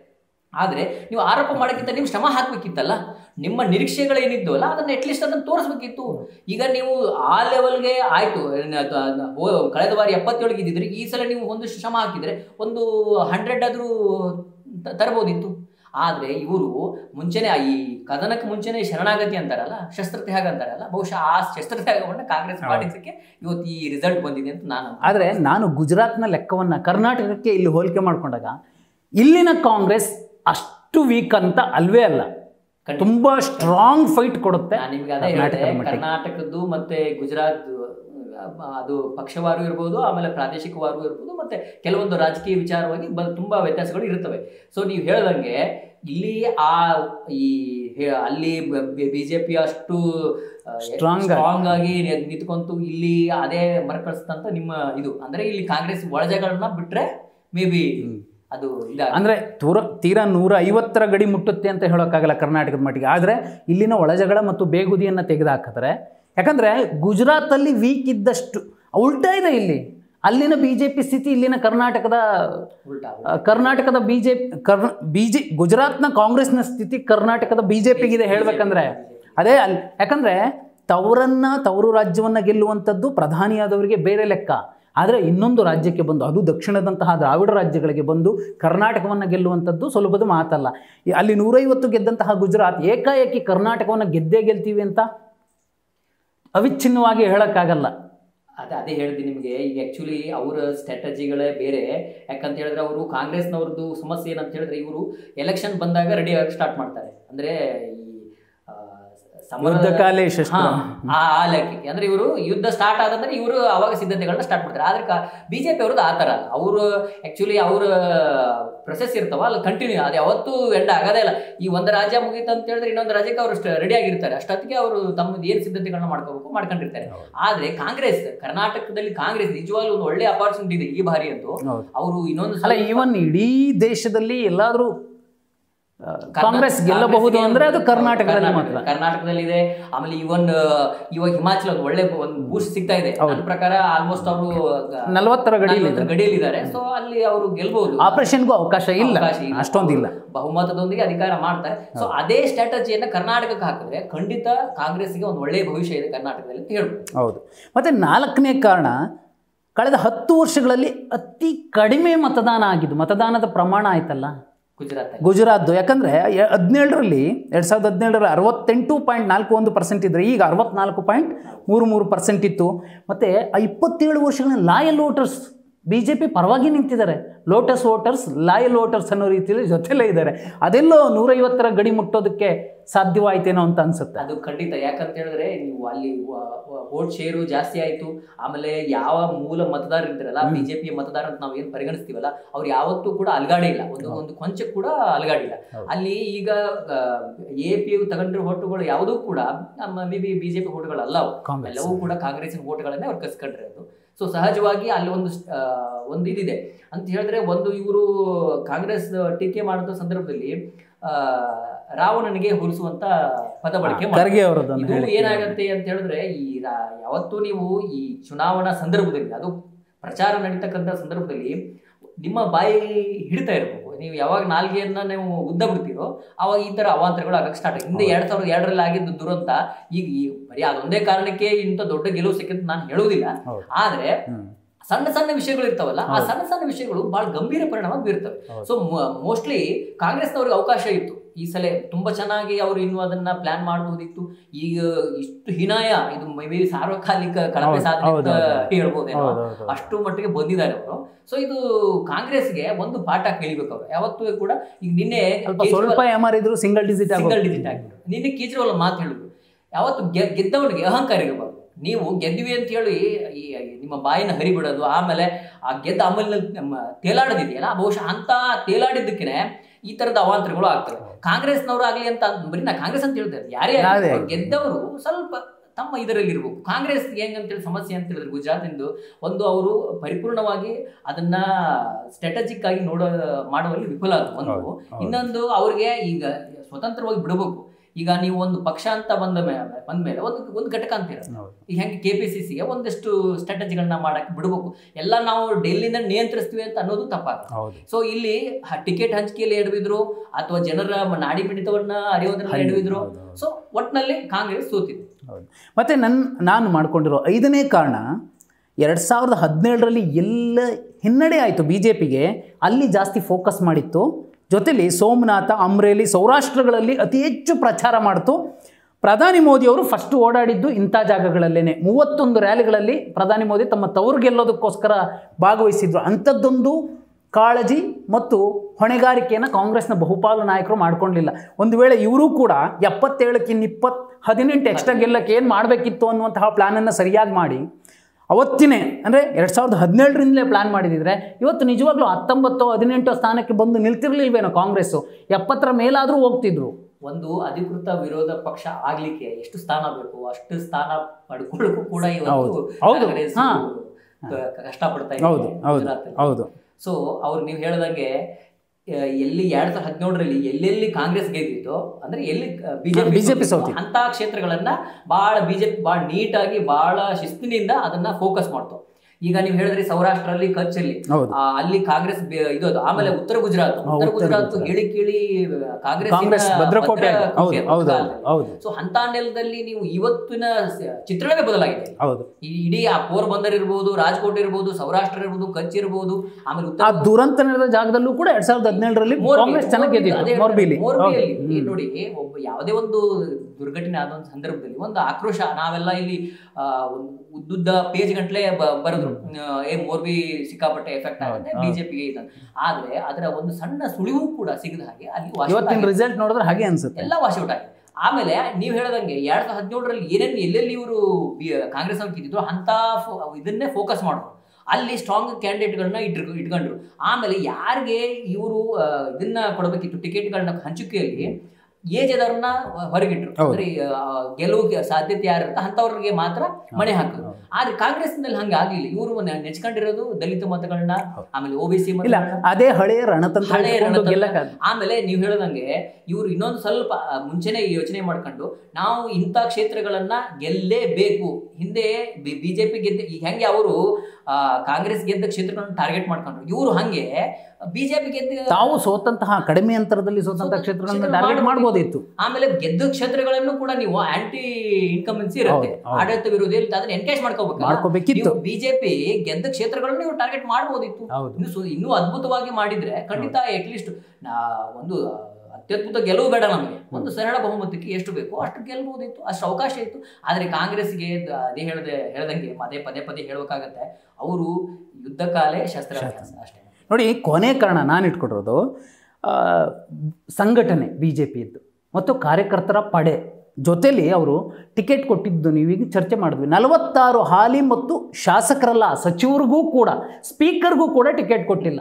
ಆದ್ರೆ ನೀವು ಆರೋಪ ಮಾಡೋಕ್ಕಿಂತ ನೀವು ಶ್ರಮ ಹಾಕ್ಬೇಕಿತ್ತಲ್ಲ ನಿಮ್ಮ ನಿರೀಕ್ಷೆಗಳೇನಿದ್ದು ಅಲ್ಲ ಅದನ್ನ ಅಟ್ಲೀಸ್ಟ್ ಅದನ್ನ ತೋರಿಸ್ಬೇಕಿತ್ತು ಈಗ ನೀವು ಆ ಲೆವೆಲ್ಗೆ ಆಯ್ತು ಏನ್ ಅದು- ಅದು ಹೋ- ಕಳೆದ ಬಾರಿ ಎಪ್ಪತ್ತೇಳಿಗೆ ಇದ್ದಿದ್ರೆ ಈ ಸಲ ನೀವು ಒಂದಿಷ್ಟು ಶ್ರಮ ಹಾಕಿದ್ರೆ ಒಂದು ಹಂಡ್ರೆಡ್ ಆದ್ರೂ ತ- ತರಬಹುದಿತ್ತು ಆದ್ರೆ ಇವರು ಮುಂಚೆನೆ ಈ ಕದನಕ್ಕೆ ಮುಂಚೆನೆ ಶರಣಾಗತಿ ಅಂತಾರಲ್ಲ ಶಸ್ತ್ರತ್ಯಾಗ ಅಂತಾರಲ್ಲ ಬಹುಶಃ ಆ ಶಸ್ತ್ರತ್ಯಾಗವನ್ನ ಕಾಂಗ್ರೆಸ್ ಮಾಡಿದ್ದಕ್ಕೆ ಇವತ್ತು ಈ ರಿಸಲ್ಟ್ ಬಂದಿದೆ ಅಂತ ನಾನು ಆದರೆ ನಾನು ಗುಜರಾತ್ನ ಲೆಕ್ಕವನ್ನು ಕರ್ನಾಟಕಕ್ಕೆ ಇಲ್ಲಿ ಹೋಲಿಕೆ ಮಾಡ್ಕೊಂಡಾಗ ಇಲ್ಲಿನ ಕಾಂಗ್ರೆಸ್ ಅಷ್ಟು ವೀಕ್ ಅಂತ ಅಲ್ವೇ ಅಲ್ಲ ಖಂಡಿತ. ತುಂಬಾ ಸ್ಟ್ರಾಂಗ್ ಫೈಟ್ ಕೊಡುತ್ತೆ ನಾನು ನಿಮ್ಗೆ ಅದೇ ಕರ್ನಾಟಕದ ಹೇಳಿದೆ ಮಟ್ಟಿಗೆ. ಕರ್ನಾಟಕದ್ದು ಮತ್ತೆ ಗುಜರಾತ್ ಅದು ಪಕ್ಷವಾರು ಇರ್ಬೋದು ಆಮೇಲೆ ಪ್ರಾದೇಶಿಕವಾರು ಇರ್ಬೋದು ಮತ್ತೆ ಕೆಲವೊಂದು ರಾಜಕೀಯ ವಿಚಾರವಾಗಿ ಬ ತುಂಬಾ ವ್ಯತ್ಯಾಸಗಳು ಇರ್ತವೆ ಸೊ ನೀವು ಹೇಳ್ದಂಗೆ ಇಲ್ಲಿ ಆ ಈ ಹೇ- ಅಲ್ಲಿ ಬಿಜೆಪಿ ಅಷ್ಟು Strong ಆಗಿ. ಸ್ಟ್ರಾಂಗ್ ಆಗಿ ನಿ- ನಿಂತ್ಕೊಂತು ಇಲ್ಲಿ ಅದೇ ಮರಕಳಿಸ್ತಂತ ನಿಮ್ಮ ಇದು ಅಂದ್ರೆ ಇಲ್ಲಿ ಕಾಂಗ್ರೆಸ್ ಒಳಜಗಳನ್ನ ಬಿಟ್ರೆ ಮೇ ಬಿ ಅದು ಇದಾಗ ಅಂದ್ರೆ ತೂರ ತೀರಾ ನೂರ ಐವತ್ತರ ಗಡಿ ಮುಟ್ಟುತ್ತೆ ಅಂತ ಹೇಳೋಕ್ಕಾಗಲ್ಲ ಕರ್ನಾಟಕದ ಮಟ್ಟಿಗೆ ಆದರೆ ಇಲ್ಲಿನ ಒಳಜಗಳ ಮತ್ತು ಬೇಗುದಿಯನ್ನು ತೆಗೆದುಹಾಕಿದ್ರೆ ಯಾಕಂದ್ರೆ ಗುಜರಾತಲ್ಲಿ ವೀಕ್ ಇದ್ದಷ್ಟು ಉಲ್ಟಾ ಇದೆ ಇಲ್ಲಿ ಅಲ್ಲಿನ ಬಿ ಜೆ ಪಿ ಸ್ಥಿತಿ ಇಲ್ಲಿನ ಕರ್ನಾಟಕದ ಉಲ್ಟಾ ಆ, ಕರ್ನಾಟಕದ ಬಿ ಜೆ ಕರ್ ಬಿ ಜೆ ಗುಜರಾತ್ನ ಕಾಂಗ್ರೆಸ್ನ ಸ್ಥಿತಿ ಕರ್ನಾಟಕದ ಬಿ ಜೆ ಪಿಗಿದೆ ಹೇಳಬೇಕಂದ್ರೆ ಅದೇ ಅಲ್ಲಿ ಯಾಕಂದರೆ ತವರನ್ನ ತವರು ರಾಜ್ಯವನ್ನು ಗೆಲ್ಲುವಂಥದ್ದು ಪ್ರಧಾನಿಯಾದವರಿಗೆ ಬೇರೆ ಲೆಕ್ಕ ಆದರೆ ಇನ್ನೊಂದು ರಾಜ್ಯಕ್ಕೆ ಬಂದು ಅದು ದಕ್ಷಿಣದಂತಹ ದ್ರಾವಿಡ ರಾಜ್ಯಗಳಿಗೆ ಬಂದು ಕರ್ನಾಟಕವನ್ನು ಗೆಲ್ಲುವಂಥದ್ದು ಸುಲಭದ ಮಾತಲ್ಲ ಈ ಅಲ್ಲಿ ನೂರೈವತ್ತು ಗೆದ್ದಂತಹ ಗುಜರಾತ್ ಏಕಾಏಕಿ ಕರ್ನಾಟಕವನ್ನು ಗೆದ್ದೇ ಗೆಲ್ತೀವಿ ಅಂತ ಅವಿಚ್ಛಿನ್ನವಾಗಿ ಹೇಳೋಕ್ಕಾಗಲ್ಲ ಅದೇ ಅದೇ ಹೇಳಿದೆ ನಿಮಗೆ ಈಗ ಆ್ಯಕ್ಚುಲಿ ಅವರ ಸ್ಟ್ರಾಟಜಿಗಳೇ ಬೇರೆ ಯಾಕಂತ ಹೇಳಿದ್ರೆ ಅವರು ಕಾಂಗ್ರೆಸ್ನವ್ರದ್ದು ಸಮಸ್ಯೆ ಏನಂತ ಹೇಳಿದ್ರೆ ಇವರು ಎಲೆಕ್ಷನ್ ಬಂದಾಗ ರೆಡಿ ಆಗಿ ಸ್ಟಾರ್ಟ್ ಮಾಡ್ತಾರೆ ಅಂದ್ರೆ ಈ ಆ, ಸಮರದ- ಯುದ್ಧಕಾಲೇ ಶಸ್ತ್ರ. ಹಾ, ಆ ಆ ಲೆಕ್ಕಕ್ಕೆ ಅಂದ್ರೆ ಇವರು ಯುದ್ಧ ಸ್ಟಾರ್ಟ್ ಆದಂದ್ರೆ ಇವರು ಅವಾಗ ಸಿದ್ಧತೆಗಳನ್ನ ಸ್ಟಾರ್ಟ್ ಮಾಡ್ತಾರೆ ಆದ್ರೆ ಬಿಜೆಪಿ ಅವ್ರದ್ದು ಆ ಥರ ಅಲ್ಲ ಅವರು ಆ್ಯಕ್ಚುಲಿ ಅವ್ರ ಪ್ರೊಸೆಸ್ ಇರ್ತಾವ ಅಲ್ಲಿ ಕಂಟಿನ್ಯೂ ಅದು ಯಾವತ್ತೂ ಎಂಡ್ ಆಗೋದೇ ಇಲ್ಲ ಈ ಒಂದು ರಾಜ್ಯ ಮುಗೀತು ಅಂತ ಹೇಳಿದ್ರೆ ಇನ್ನೊಂದು ರಾಜ್ಯಕ್ಕೆ ಅವರು ರೆಡಿ ಆಗಿರ್ತಾರೆ ಅಷ್ಟೊತ್ತಿಗೆ ಅವರು ತಮ್ಮದು ಏನು ಸಿದ್ಧತೆಗಳನ್ನ ಮಾಡ್ಕೋಬೇಕು ಮಾಡ್ಕೊಂಡಿರ್ತಾರೆ ಆದ್ರೆ ಕಾಂಗ್ರೆಸ್ ಕರ್ನಾಟಕದಲ್ಲಿ ಕಾಂಗ್ರೆಸ್ ನಿಜವಾಗ್ಲೂ ಒಂದು ಒಳ್ಳೆ ಅಪಾರ್ಚುನಿಟಿ ಇದೆ ಈ ಬಾರಿ ಅಂತೂ ಹೌದು. ಅವರು ಇನ್ನೊಂದು ಅಲ್ಲ ಸ್ವಲ್ಪ- ಈವನ್ ಇಡೀ ದೇಶದಲ್ಲಿ ಎಲ್ಲಾದರೂ ಕರ್ನಾ- ಕಾಂಗ್ರೆಸ್ ಗೆಲ್ಲಬಹುದು ಕಾಂಗ್ರೆಸ್ಗೆ ಅಂದ್ರೆ ಅದು ಒಂದು- ಕರ್ನಾಟಕದಲ್ಲಿ ಕರ್ನಾಟಕ- ಮಾತ್ರ ಕರ್ನಾಟಕದಲ್ಲಿ ಇದೆ ಆಮೇಲೆ ಇವನ್ ಇವಾಗ ಹಿಮಾಚಲ ಒಂದು ಒಳ್ಳೆ ಒಂದು ಬೂಸ್ಟ್ ಸಿಗ್ತಾ ಇದೆ ನನ್ನ ಪ್ರಕಾರ ಆಲ್ಮೋಸ್ಟ್ ಅವರು ನಲವತ್ತರ ಗಡಿಯಲ್ಲಿ ಗಡಿಯಲ್ಲಿದ್ದಾರೆ ಸೊ ಅಲ್ಲಿ ಅವರು ಗೆಲ್ಬಹುದು ಆಪರೇಷನ್ಗೂ ಅವಕಾಶ ಇಲ್ಲ ಅವಕಾಶ ಇಲ್ಲ. ಅಷ್ಟೊಂದಿಲ್ಲ ಬಹುಮತದೊಂದಿಗೆ ಅಧಿಕಾರ ಮಾಡ್ತಾರೆ ಸೊ ಅದೇ ಸ್ಟ್ರಾಟಜಿಯನ್ನ ಕರ್ನಾಟಕಕ್ಕೆ ಹಾಕಿದ್ರೆ ಖಂಡಿತ ಕಾಂಗ್ರೆಸ್ಗೆ ಒಂದು ಒಳ್ಳೆಯ ಭವಿಷ್ಯ ಇದೆ ಕರ್ನಾಟಕದಲ್ಲಿ ಅಂತ ಹೇಳ್ಬೋದು ಹೌದು ಮತ್ತು ನಾಲ್ಕನೇ ಕಾರಣ ಕಳೆದ ಹತ್ತು ವರ್ಷಗಳಲ್ಲಿ ಅತಿ ಕಡಿಮೆ ಮತದಾನ ಆಗಿದ್ದು ಮತದಾನದ ಪ್ರಮಾಣ ಆಯ್ತಲ್ಲ ಗುಜರಾತ್ ಗುಜರಾತ್ ಯಾಕಂದರೆ ಹದಿನೇಳರಲ್ಲಿ ಎರಡು ಸಾವಿರದ ಹದಿನೇಳರಲ್ಲಿ ಅರವತ್ತೆಂಟು ಪಾಯಿಂಟ್ ನಾಲ್ಕು ಒಂದು ಪರ್ಸೆಂಟ್ ಇದ್ದರೆ ಈಗ ಅರವತ್ನಾಲ್ಕು ಪಾಯಿಂಟ್ ಮೂರು ಮೂರು ಪರ್ಸೆಂಟ್ ಇತ್ತು ಮತ್ತು ಆ ಇಪ್ಪತ್ತೇಳು ವರ್ಷಗಳ loyal voters B J P ಪರವಾಗಿ ನಿಂತಿದ್ದಾರೆ ಲೋಟಸ್ ವೋಟರ್ಸ್ ಲಾಯಲ್ ವೋಟರ್ಸ್ ಅನ್ನೋ ರೀತಿಯಲ್ಲಿ ಜೊತೆಲೇ ಇದ್ದಾರೆ ಅದೆಲ್ಲೋ ನೂರೈವತ್ತರ ಗಡಿ ಮುಟ್ಟೋದಕ್ಕೆ ಸಾಧ್ಯವಾಯ್ತೇನೋ ಅಂತ ಅನಿಸುತ್ತೆ ಅದು ಖಂಡಿತ ಯಾಕಂತ ಹೇಳಿದ್ರೆ ನೀವು ಅಲ್ಲಿ ವೋಟ್ ಶೇರು ಜಾಸ್ತಿ ಆಯ್ತು ಆಮೇಲೆ ಯಾವ ಮೂಲ ಮತದಾರ ಇರ್ತಾರಲ್ಲ ಬಿಜೆಪಿ ಮತದಾರ ಅಂತ ನಾವು ಏನು ಪರಿಗಣಿಸ್ತೀವಲ್ಲ ಅವ್ರು ಯಾವತ್ತೂ ಕೂಡ ಅಲ್ಗಾಡೇ ಇಲ್ಲ ಒಂದು ಒಂದು ಕೊಂಚ ಕೂಡ ಅಲ್ಗಾಡಿಲ್ಲ ಅಲ್ಲಿ ಈಗ ಎ ಪಿ ತಗೊಂಡಿರೋ ಓಟುಗಳು ಯಾವುದೂ ಕೂಡ ಮೇ ಬಿ ಬಿಜೆಪಿ ಓಟುಗಳು ಅಲ್ಲ ಅವು ಕಾಂಗ್ರೆಸ್ ಎಲ್ಲವೂ ಕೂಡ ಕಾಂಗ್ರೆಸ್ಸಿನ ಓಟ್ಗಳನ್ನೇ ಅವ್ರು ಕಸ್ಕೊಂಡಿರೋದು ಸೊ ಸಹಜವಾಗಿ ಅಲ್ಲಿ ಒಂದು ಆ, ಒಂದು ಇದಿದೆ ಅಂತ ಹೇಳಿದ್ರೆ ಒಂದು ಇವರು ಕಾಂಗ್ರೆಸ್ ಟೀಕೆ ಮಾಡಿದ ಸಂದರ್ಭದಲ್ಲಿ ಆ, ರಾವಣನಿಗೆ ಹೋಲಿಸುವಂತ ಪದ ಬಳಕೆ ಮಾಡ್ತಾರೆ. ಖರ್ಗೆ ಅವರದನ್ನು ಇದು ಹೇಳಿ ಏನಾಗತ್ತೆ ಅಂತ ಹೇಳಿದ್ರೆ ಈ ರಾ- ಯಾವತ್ತೂ ನೀವು ಈ ಚುನಾವಣಾ ಸಂದರ್ಭದಲ್ಲಿ ಅದು ಪ್ರಚಾರ ನಡೀತಕ್ಕಂಥ ಸಂದರ್ಭದಲ್ಲಿ ನಿಮ್ಮ ಬಾಯಿ ಹಿಡಿತಾ ಇರಬೇಕು ನೀವು ಯಾವಾಗ ನಾಲ್ಗೆಯನ್ನ ನೀವು ಉದ್ದ ಬಿಡ್ತೀರೋ ಅವಾಗ ಈ ತರ ಅವಾಂತರಗಳು ಆಗಕ್ಕೆ ಸ್ಟಾರ್ಟ್ ಹಿಂದೆ ಎರಡ್ ಸಾವಿರದ ಎರಡರಲ್ಲಿ ಆಗಿದ್ದು ದುರಂತ ಈಗ ಈ ಬರೀ ಅದೊಂದೇ ಕಾರಣಕ್ಕೆ ಇಂಥ ದೊಡ್ಡ ಗೆಲುವು ಸಿಕ್ಕಿಂತ ನಾನು ಹೇಳುವುದಿಲ್ಲ ಹೌದು. ಆದ್ರೆ ಹ್ಮ್. ಸಣ್ಣ ಸಣ್ಣ ವಿಷಯಗಳು ಇರ್ತಾವಲ್ಲ ಆ ಹೌದು. ಸಣ್ಣ ಸಣ್ಣ ವಿಷಯಗಳು ಬಹಳ ಗಂಭೀರ ಪರಿಣಾಮ ಬೀರ್ತವೆ ಹೌದು. ಸೊ ಮೋಸ್ಟ್ಲಿ ಕಾಂಗ್ರೆಸ್ನವ್ರಿಗೆ ಅವಕಾಶ ಇತ್ತು ಈ ಸಲ ತುಂಬಾ ಚೆನ್ನಾಗಿ ಅವರು ಇನ್ನು ಅದನ್ನ ಪ್ಲಾನ್ ಮಾಡಬಹುದಿತ್ತು ಈಗ ಇಷ್ಟು ಹಿನಾಯ ಇದು ಮೇ ಬಿ ಸಾರ್ವಕಾಲಿಕ ಕಳಪೆ ಹೌದು, ಸಾಧನೆ ಹೌದು, ಅಂತ ಹೌದು. ಹೇಳ್ಬೋದೇನೋ ಹೌದು, ಹೌದು. ಅಷ್ಟು ಮಟ್ಟಿಗೆ ಬಂದಿದ್ದಾರೆ ಅವರು ಸೊ ಇದು ಕಾಂಗ್ರೆಸ್ಗೆ ಒಂದು ಪಾಠ ಕಲಿಬೇಕು ಅವರು ಯಾವತ್ತೂ ಕೂಡ ಈಗ ನಿನ್ನೆ ಸ್ವಲ್ಪ ಸ್ವಲ್ಪ ಏಮಾರಿದ್ರು ಸಿಂಗಲ್ ಡಿಜಿಟ್ ಸಿಂಗಲ್ ಆಗೋದು ಡಿಜಿಟ್ ಆಗಿಬಿಟ್ಟು ನಿನ್ನೆ ಕೇಜ್ರಿವಾಲ್ ಮಾತು ಹೇಳಿದ್ರು ಯಾವತ್ತು ಗೆ- ಗೆದ್ದವನಿಗೆ ಅಹಂಕಾರ ಇರಬಾರ್ದು ನೀವು ಗೆದ್ದಿವಿ ಅಂತ ಹೇಳಿ ಈ ನಿಮ್ಮ ಬಾಯಿನ ಹರಿಬಿಡೋದು ಆಮೇಲೆ ಆ ಗೆದ್ದ ಅಮಲ್ ನಮ್ಮ ತೇಲಾಡದಿದೆಯಲ್ಲ ಬಹುಶಃ ಅಂತ ತೇಲಾಡಿದ್ದಕ್ಕೆ ಈ ತರದ ಅವಾಂತರಗಳು ಆಗ್ತವೆ ಕಾಂಗ್ರೆಸ್ನವರು ಆಗ್ಲಿ ಅಂತ ಅಂದ್- ಬರೀ ನಾ ಕಾಂಗ್ರೆಸ್ ಅಂತ ಹೇಳ್ತಾರೆ ಯಾರೇ ಆಗ್ಲಿ, ಯಾರೇ ಅವ್ರು ಗೆದ್ದವರು ಸ್ವಲ್ಪ ತಮ್ಮ ಇದರಲ್ಲಿ ಇರ್ಬೇಕು ಕಾಂಗ್ರೆಸ್ ಹೆಂಗಂತೇಳಿ ಸಮಸ್ಯೆ ಅಂತ ಹೇಳಿದ್ರೆ ಗುಜರಾತ್ ಇಂದು ಒಂದು ಅವರು ಪರಿಪೂರ್ಣವಾಗಿ ಅದನ್ನ ಸ್ಟ್ರಾಟಜಿಕ್ ಆಗಿ ನೋಡೋ ಮಾಡುವಲ್ಲಿ ವಿಫಲ ಆದ್ರು ಒಂದು ಹೌದು, ಹೌದು. ಇನ್ನೊಂದು ಅವ್ರಿಗೆ ಈಗ ಸ್ವತಂತ್ರವಾಗಿ ಬಿಡಬೇಕು ಈಗ ನೀವು ಒಂದು ಪಕ್ಷ ಅಂತ ಬಂದ ಮೇಲೆ ಬಂದ್ಮೇಲೆ ಒಂದು ಒಂದು ಘಟಕ ಅಂತ ಇರುತ್ತೆ ಹೌದು ಈಗ ಹೆಂಗೆ ಕೆ ಪಿ ಸಿ ಸಿಗೆ ಒಂದಷ್ಟು ಸ್ಟ್ರಾಟಜಿಗಳನ್ನ ಮಾಡಕ್ಕೆ ಬಿಡಬೇಕು ಎಲ್ಲ ನಾವು ಡೆಲ್ಲಿಯಿಂದ ನಿಯಂತ್ರಿಸ್ತೀವಿ ಅಂತ ಅನ್ನೋದು ತಪ್ಪಾಗುತ್ತೆ ಹೌದು ಸೊ ಇಲ್ಲಿ ಟಿಕೆಟ್ ಹಂಚಿಕೆಯಲ್ಲಿ ಎಡವಿದ್ರು ಅಥವಾ ಜನರ ಮ- ನಾಡಿ ಮಿಡಿತವನ್ನ ಅರಿಯೋದ್ರಲ್ಲಿ ಎಡವಿದ್ರು ಹೌದು, ಹೌದು. ಸೊ ಒಟ್ಟಿನಲ್ಲಿ ಕಾಂಗ್ರೆಸ್ ಸೋತಿದೆ ಹೌದು ಮತ್ತು ನನ್ನ ನಾನು ಮಾಡ್ಕೊಂಡಿರೋ ಐದನೇ ಕಾರಣ ಎರಡು ಸಾವಿರದ ಹದಿನೇಳರಲ್ಲಿ ಎಲ್ಲ ಹಿನ್ನಡೆ ಆಯಿತು ಬಿ ಜೆ ಪಿಗೆ ಅಲ್ಲಿ ಜಾಸ್ತಿ ಫೋಕಸ್ ಮಾಡಿತ್ತು ಜೊತೆಲಿ ಸೋಮನಾಥ ಅಮ್ರೇಲಿ ಸೌರಾಷ್ಟ್ರಗಳಲ್ಲಿ ಅತಿ ಹೆಚ್ಚು ಪ್ರಚಾರ ಮಾಡ್ತು ಪ್ರಧಾನಿ ಮೋದಿಯವರು ಫಸ್ಟ್ ಓಡಾಡಿದ್ದು ಇಂಥ ಜಾಗಗಳಲ್ಲೇ ಮೂವತ್ತೊಂದು ರ್ಯಾಲಿಗಳಲ್ಲಿ ಪ್ರಧಾನಿ ಮೋದಿ ತಮ್ಮ ತವರು ಗೆಲ್ಲೋದಕ್ಕೋಸ್ಕರ ಭಾಗವಹಿಸಿದ್ರು ಅಂಥದ್ದೊಂದು ಕಾಳಜಿ ಮತ್ತು ಹೊಣೆಗಾರಿಕೆಯನ್ನು ಕಾಂಗ್ರೆಸ್ನ ಬಹುಪಾಲು ನಾಯಕರು ಮಾಡ್ಕೊಂಡಿಲ್ಲ ಒಂದು ವೇಳೆ ಇವರು ಕೂಡ ಎಪ್ಪತ್ತೇಳಕ್ಕೆ ಇನ್ನು ಇಪ್ಪತ್ತು ಹದಿನೆಂಟು ಎಕ್ಸ್ಟ್ರಾ ಗೆಲ್ಲಕ್ಕೆ ಏನು ಮಾಡಬೇಕಿತ್ತು ಅನ್ನುವಂತಹ ಪ್ಲ್ಯಾನನ್ನು ಸರಿಯಾಗಿ ಮಾಡಿ ಅವತ್ತಿನೇ ಅಂದರೆ ಎರಡು ಸಾವಿರದ ಹದಿನೇಳರಿಂದಲೇ ಪ್ಲ್ಯಾನ್ ಮಾಡಿದಿದ್ರೆ ಇವತ್ತು ನಿಜವಾಗ್ಲೂ ಹತ್ತೊಂಬತ್ತು ಹದಿನೆಂಟು ಸ್ಥಾನಕ್ಕೆ ಬಂದು ನಿಲ್ತಿರ್ಲಿಲ್ವೇನೋ ಕಾಂಗ್ರೆಸ್ಸು ಎಪ್ಪತ್ತರ ಮೇಲಾದರೂ ಹೋಗ್ತಿದ್ರು ಒಂದು ಅಧಿಕೃತ ವಿರೋಧ ಪಕ್ಷ ಆಗ್ಲಿಕ್ಕೆ ಎಷ್ಟು ಸ್ಥಾನ ಬೇಕು ಅಷ್ಟು ಸ್ಥಾನ ಪಡ್ಕೊಳ್ಳಕ್ಕೂ ಕೂಡ ಇವತ್ತು ಹೌದು. ಹೌದು. ಕಾಂಗ್ರೆಸ್ ಹಾ. ಕಷ್ಟಪಡ್ತಾ ಹೌದು ಹೌದು ಗುಜರಾತಲ್ಲಿ. ಹೌದು ಸೊ ಅವ್ರು ನೀವು ಹೇಳ್ದಂಗೆ ಆ, ಎಲ್ಲಿ ಎರಡ್ ಸಾವಿರದ ಹದಿನೇಳರಲ್ಲಿ ಎಲ್ಲೆಲ್ಲಿ ಕಾಂಗ್ರೆಸ್ ಗೆದ್ದಿತ್ತು ಅಂದ್ರೆ ಎಲ್ಲಿ ಬಿಜೆಪಿ BJP ಸೋತಿತ್ತು. ಅಂತ ಕ್ಷೇತ್ರಗಳನ್ನ ಬಹಳ ಬಿಜೆಪಿ ಬಹಳ ನೀಟಾಗಿ ಬಹಳ ಶಿಸ್ತಿನಿಂದ ಅದನ್ನ ಫೋಕಸ್ ಮಾಡ್ತು ಈಗ ನೀವು ಹೇಳಿದ್ರಿ ಸೌರಾಷ್ಟ್ರಲ್ಲಿ ಕಚ್ಚಲ್ಲಿ ಹೌದು ಆ, ಅಲ್ಲಿ ಕಾಂಗ್ರೆಸ್ ಬೆ- ಇದು ಅದು ಆಮೇಲೆ ಉತ್ತರ ಗುಜರಾತ್ ಹಾ, ಉತ್ತರ ಉತ್ತರ ಗುಜರಾತ್ ಗುಜರಾತ್. ಹೇಳಿ ಕೇಳಿ ಕಾಂಗ್ರೆಸ್ ಕಾಂಗ್ರೆಸ್ ಭದ್ರಕೋಟೆ ಹೌದು ಹೌದು ಹೌದು ಸೊ ಅಂತ ನೆಲದಲ್ಲಿ ನೀವು ಇವತ್ತಿನ ಸ- ಚಿತ್ರಣವೇ ಬದಲಾಗಿದೆ ಹೌದು ಈ ಇಡೀ ಆ ಪೋರ್ಬಂದರ್ ಇರ್ಬೋದು ರಾಜ್ಕೋಟ್ ಇರ್ಬೋದು ಸೌರಾಷ್ಟ್ರ ಇರ್ಬೋದು ಕಚ್ ಇರ್ಬೋದು ಆಮೇಲೆ ಆ ಉತ್ತರ ದುರಂತ ನಡೆದ ಜಾಗದಲ್ಲೂ ಕೂಡ ಎರಡ್ ಸಾವಿರದ ಹದಿನೇಳರಲ್ಲಿ ಮೋರ್ಬಿ- ಕಾಂಗ್ರೆಸ್ ಚೆನ್ನಾಗಿ ಮೋರ್ಬಿ- ಅದೇ ಗೆದ್ದಿತ್ತು ಮೋರ್ಬಿಲಿ ಮೋರ್ಬಿಯಲ್ಲಿ ಹೌದು. ಈ ಹ್ಮ್. ನೋಡಿ ಒಬ್ಬ ಯಾವುದೇ ಒಂದು ದುರ್ಘಟನೆ ಆದ ಒಂದು ಸಂದರ್ಭದಲ್ಲಿ ಒಂದು ಆಕ್ರೋಶ ನಾವೆಲ್ಲ ಇಲ್ಲಿ ಆ, ಒಂದು ಉದ್ದುದ್ದ ಪೇಜ್ ಗಂಟ್ಲೆ ಬ- ಬರೆದ್ರು ಆ, ಏ ಮೋರ್ಬಿ ಸಿಕ್ಕಾಪಟ್ಟೆ ಎಫೆಕ್ಟ್ ಆಗುತ್ತೆ ಹೌದು. ಬಿಜೆಪಿಗೆ ಇದು ಅಂತ. ಆದ್ರೆ ಅದರ ಒಂದು ಸಣ್ಣ ಸುಳಿವು ಕೂಡ ಸಿಗದ ಹಾಗೆ ಅಲ್ಲಿ wash out ಇವತ್ತಿನ ಆಗಿದೆ. ರಿಸಲ್ಟ್ ನೋಡಿದ್ರೆ ಹಾಗೆ ಅನ್ಸುತ್ತೆ ಎಲ್ಲ ವಾಶೌಟ್ ಆಗಿದೆ ಆಮೇಲೆ ನೀವು ಹೇಳ್ದಂಗೆ ಎರಡ್ ಸಾವಿರದ ಹದಿನೇಳರಲ್ಲಿ ಏನೇನು ಎಲ್ಲೆಲ್ಲಿ ಇವರು ಕಾಂಗ್ರೆಸ್ ಅವ್ರು ಕಿತ್ತಿದ್ರು ಅಂತ ಫೋ- ಇದನ್ನೇ ಫೋಕಸ್ ಮಾಡಿದ್ರು ಅಲ್ಲಿ ಸ್ಟ್ರಾಂಗ್ ಕ್ಯಾಂಡಿಡೇಟ್ಗಳನ್ನ ಇಟ್ರು ಇಟ್ಕೊಂಡ್ರು ಆಮೇಲೆ ಯಾರಿಗೆ ಇವರು ಇದನ್ನ ಕೊಡಬೇಕಿತ್ತು ಟಿಕೆಟ್ಗಳನ್ನ ಹಂಚಿಕೆಯಲ್ಲಿ ಏಜ್ ಅದವ್ರನ್ನ ಹೊರಗಿಟ್ರು ಹೌದು. ಅಂದ್ರೆ ಆ, ಗೆಲುವು ಸಾಧ್ಯತೆ ಯಾರಿರುತ್ತೆ ಅಂತವ್ರಿಗೆ ಮಾತ್ರ ಮಣೆ ಹಾಕಿದ್ರು ಆದ್ರೆ ಕಾಂಗ್ರೆಸ್ನಲ್ಲಿ ಹಂಗೆ ಆಗ್ಲಿಲ್ಲ ಇವರು ನೆಚ್ಕೊಂಡಿರೋದು ದಲಿತ ಮತಗಳನ್ನ ಆಮೇಲೆ ಒ ಬಿ ಸಿ ಇಲ್ಲ ಅದೇ ಹಳೆಯ ರಣತಂತ್ರ ಹಳೆಯ ಇಟ್ಕೊಂಡು ರಣತಂತ್ರ. ಗೆಲ್ಲಕ್ಕಾಗ ಆಮೇಲೆ ನೀವು ಹೇಳದಂಗೆ ಇವರು ಇನ್ನೊಂದು ಸ್ವಲ್ಪ ಆ, ಮುಂಚೆನೆ ಯೋಚನೆ ಮಾಡ್ಕೊಂಡು ನಾವು ಇಂಥ ಕ್ಷೇತ್ರಗಳನ್ನ ಗೆಲ್ಲೇಬೇಕು ಹಿಂದೆ ಬಿಜೆಪಿ ಗೆದ್ದ ಈಗ ಹೆಂಗೆ ಅವರು ಕಾಂಗ್ರೆಸ್ ಗೆದ್ದ ಕ್ಷೇತ್ರಗಳನ್ನ ಟಾರ್ಗೆಟ್ ಮಾಡ್ಕೊಂಡ್ರು ಇವರು ಹಂಗೆ ಬಿಜೆಪಿ ಗೆದ್ದ ತಾವು ಸೋತಂತಹ ಕಡಿಮೆ ಅಂತರದಲ್ಲಿ ಸೋತಂತಹ ಕ್ಷೇತ್ರಗಳನ್ನ ಕ್ಷೇತ್ರ ಟಾರ್ಗೆಟ್ ಮಾಡ್ಬೋದಿತ್ತು. ಮಾಡ್ಬೋದಿತ್ತು ಆಮೇಲೆ ಗೆದ್ದ ಕ್ಷೇತ್ರಗಳನ್ನು ಕೂಡ ನೀವು ಆಂಟಿ ಇನ್ಕಮೆನ್ಸಿ ಇರುತ್ತೆ ಹೌದು, ಹೌದು. ಆಡಳಿತ ವಿರೋಧಿ ಇರುತ್ತೆ ಅದನ್ನ ಎನ್ಕೇಜ್ ಮಾಡ್ಕೋಬೇಕು ಮಾಡ್ಕೋಬೇಕಿತ್ತು ಬಿಜೆಪಿ ಗೆದ್ದ ಕ್ಷೇತ್ರಗಳನ್ನು ನೀವು ಟಾರ್ಗೆಟ್ ಮಾಡ್ಬೋದಿತ್ತು ಹೌದು ಇನ್ನು ಸು- ಇನ್ನೂ ಅದ್ಭುತವಾಗಿ ಮಾಡಿದ್ರೆ ಖಂಡಿತ ಅಟ್ಲೀಸ್ಟ್ ನಾ ಒಂದು ಅತ್ಯದ್ಭುತ ಗೆಲುವು ಬೇಡ ನಮಗೆ ಒಂದು ಸರಳ ಬಹುಮತಕ್ಕೆ ಎಷ್ಟು ಬೇಕು ಅಷ್ಟು ಗೆಲ್ಬಹುದಿತ್ತು ಅಷ್ಟು ಅವಕಾಶ ಇತ್ತು ಆದ್ರೆ ಕಾಂಗ್ರೆಸ್ಗೆ ದ- ಅದೇ ಹೇಳದೆ ಹೇಳ್ದಂಗೆ ಅದೇ ಪದೇ ಪದೇ ಹೇಳ್ಬೇಕಾಗತ್ತೆ ಅವರು ಯುದ್ಧ ಕಾಲೇ ಶಸ್ತ್ರಾಭ್ಯಾಸ ಅಷ್ಟೇ ನೋಡಿ ಕೊನೆ ಕಾರಣ ನಾನು ಇಟ್ಕೊಂಡಿರೋದು ಆ, ಸಂಘಟನೆ ಬಿ ಜೆ ಪಿಯದ್ದು ಮತ್ತು ಕಾರ್ಯಕರ್ತರ ಪಡೆ ಜೊತೆಲಿ ಅವರು ಟಿಕೆಟ್ ಕೊಟ್ಟಿದ್ದು ನೀವೀಗ ಚರ್ಚೆ ಮಾಡಿದ್ವಿ ನಲವತ್ತಾರು ಹಾಲಿ ಮತ್ತು ಶಾಸಕರಲ್ಲ ಸಚಿವರಿಗೂ ಕೂಡ ಸ್ಪೀಕರ್ಗೂ ಕೂಡ ಟಿಕೆಟ್ ಕೊಟ್ಟಿಲ್ಲ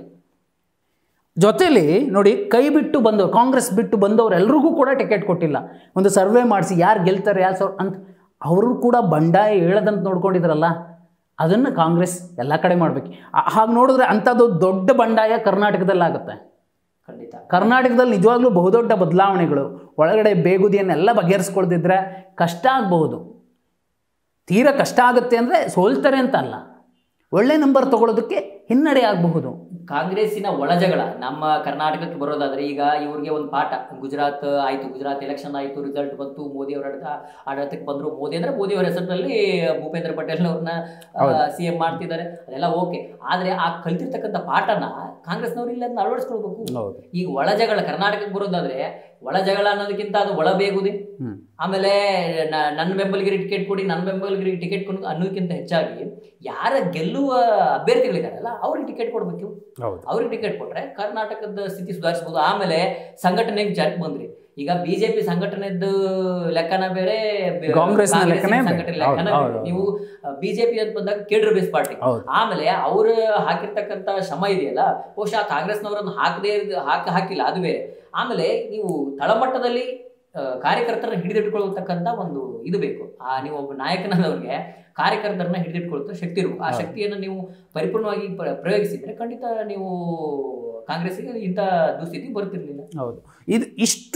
ಜೊತೆಲಿ ನೋಡಿ ಕೈ ಬಿಟ್ಟು ಬಂದವರು ಕಾಂಗ್ರೆಸ್ ಬಿಟ್ಟು ಬಂದವರೆಲ್ರಿಗೂ ಕೂಡ ಟಿಕೆಟ್ ಕೊಟ್ಟಿಲ್ಲ ಒಂದು ಸರ್ವೆ ಮಾಡಿಸಿ ಯಾರು ಗೆಲ್ತಾರೆ ಯಾರು ಸರ್ ಅಂತ ಅವರು ಕೂಡ ಬಂಡಾಯ ಹೇಳದಂತ ನೋಡ್ಕೊಂಡಿದ್ರಲ್ಲ ಅದನ್ನು ಕಾಂಗ್ರೆಸ್ ಎಲ್ಲ ಕಡೆ ಮಾಡಬೇಕು ಹಾಗೆ ನೋಡಿದ್ರೆ ಅಂಥದ್ದು ದೊಡ್ಡ ಬಂಡಾಯ ಕರ್ನಾಟಕದಲ್ಲಾಗುತ್ತೆ ಖಂಡಿತ ಕರ್ನಾಟಕದಲ್ಲಿ ನಿಜವಾಗ್ಲೂ ಬಹುದೊಡ್ಡ ಬದಲಾವಣೆಗಳು ಒಳಗಡೆ ಬೇಗುದಿಯನ್ನೆಲ್ಲ ಬಗೆಹರಿಸ್ಕೊಳ್ದಿದ್ರೆ ಕಷ್ಟ ಆಗಬಹುದು ತೀರಾ ಕಷ್ಟ ಆಗುತ್ತೆ ಅಂದರೆ ಸೋಲ್ತಾರೆ ಅಂತ ಅಲ್ಲ ಒಳ್ಳೆ ನಂಬರ್ ತಗೊಳ್ಳೋದಕ್ಕೆ ಹಿನ್ನಡೆ ಆಗಬಹುದು ಕಾಂಗ್ರೆಸ್ಸಿನ ಒಳಜಗಳ ನಮ್ಮ ಕರ್ನಾಟಕಕ್ಕೆ ಬರೋದಾದ್ರೆ ಈಗ ಇವ್ರಿಗೆ ಒಂದು ಪಾಠ ಗುಜರಾತ್ ಆಯ್ತು ಗುಜರಾತ್ ಎಲೆಕ್ಷನ್ ಆಯ್ತು ರಿಸಲ್ಟ್ ಬಂತು ಮೋದಿ ಅವರ ಆಡಳಿತಕ್ಕೆ ಬಂದ್ರು ಮೋದಿ ಅಂದ್ರೆ ಮೋದಿ ಅವರ ಹೆಸರಿನಲ್ಲಿ ಭೂಪೇಂದ್ರ ಪಟೇಲ್ ಅವ್ರನ್ನ ಸಿ ಎಂ ಮಾಡ್ತಿದ್ದಾರೆ ಅದೆಲ್ಲ ಓಕೆ ಆದ್ರೆ ಆ ಕಲ್ತಿರ್ತಕ್ಕಂಥ ಪಾಠನ ಕಾಂಗ್ರೆಸ್ನವ್ರು ಇಲ್ಲ ಅದನ್ನ ಅಳವಡಿಸ್ಕೊಳ್ಬೇಕು ಹೌದು ಈಗ ಒಳಜಗಳ ಕರ್ನಾಟಕಕ್ಕೆ ಬರೋದಾದ್ರೆ ಒಳಜಗಳ ಅನ್ನೋದಕ್ಕಿಂತ ಅದು ಒಳಬೇಗುದೆ ಹ್ಞೂ ಆಮೇಲೆ ನ- ನನ್ನ ಬೆಂಬಲಿಗರಿಗೆ ಟಿಕೆಟ್ ಕೊಡಿ ನನ್ನ ಬೆಂಬಲಿಗರಿಗೆ ಟಿಕೆಟ್ ಕೊಡು ಅನ್ನೋದಕ್ಕಿಂತ ಹೆಚ್ಚಾಗಿ ಯಾರ ಗೆಲ್ಲುವ ಅಭ್ಯರ್ಥಿಗಳಿದಾರಲ್ಲ ಅವ್ರಿಗೆ ಟಿಕೆಟ್ ಕೊಡ್ಬೇಕು ಹೌದು ಅವ್ರಿಗೆ ಟಿಕೆಟ್ ಕೊಟ್ರೆ ಕರ್ನಾಟಕದ ಸ್ಥಿತಿ ಸುಧಾರಿಸಬಹುದು ಆಮೇಲೆ ಸಂಘಟನೆ ವಿಚಾರಕ್ಕೆ ಬಂದ್ರಿ ಈಗ ಬಿಜೆಪಿ ಸಂಘಟನೆದ್ದು ಲೆಕ್ಕನ ಬೇರೆ ಬೆ- ಕಾಂಗ್ರೆಸ್ನ ಕಾಂಗ್ರೆಸ್ಸಿನ ಲೆಕ್ಕನೇ ಬೇರೆ. ಸಂಘಟನೆ ಲೆಕ್ಕನ ಹೌದು, ಬೇರೆ. ಹೌದು, ನೀವು ಬಿಜೆಪಿ ಅಂತ ಬಂದಾಗ ಕೇಡ್ರ್ ಬೇಸ್ ಪಾರ್ಟಿ ಹೌದು ಆಮೇಲೆ ಅವರು ಹಾಕಿರ್ತಕ್ಕಂಥ ಶ್ರಮ ಇದೆಯಲ್ಲ ಬಹುಶಃ ಕಾಂಗ್ರೆಸ್ನವರನ್ನು ಹಾಕದೇ ಹಾಕಿ ಹಾಕಿಲ್ಲ ಅದು ಬೇರೆ ಆಮೇಲೆ ನೀವು ತಳಮಟ್ಟದಲ್ಲಿ ಆ, ಕಾರ್ಯಕರ್ತರನ್ನ ಹಿಡಿದಿಟ್ಕೊಳ್ತಕ್ಕಂಥ ಒಂದು ಇದು ಬೇಕು ಆ ನೀವು ಒಬ್ಬ ನಾಯಕನಾದವ್ರಿಗೆ ಕಾರ್ಯಕರ್ತರನ್ನ ಹಿಡಿದಿಟ್ಕೊಳ್ತಾ ಶಕ್ತಿ ಇರಬೇಕು ಆ ಹೌದು. ಶಕ್ತಿಯನ್ನು ನೀವು ಪರಿಪೂರ್ಣವಾಗಿ ಪ್ರ- ಪ್ರಯೋಗಿಸಿದ್ರೆ ಖಂಡಿತ ನೀವು ಕಾಂಗ್ರೆಸ್ಗೆ ಇಂಥ ದುಸ್ಥಿತಿ ಬರ್ತಿರ್ಲಿಲ್ಲ ಹೌದು ಇದು ಇಷ್ಟು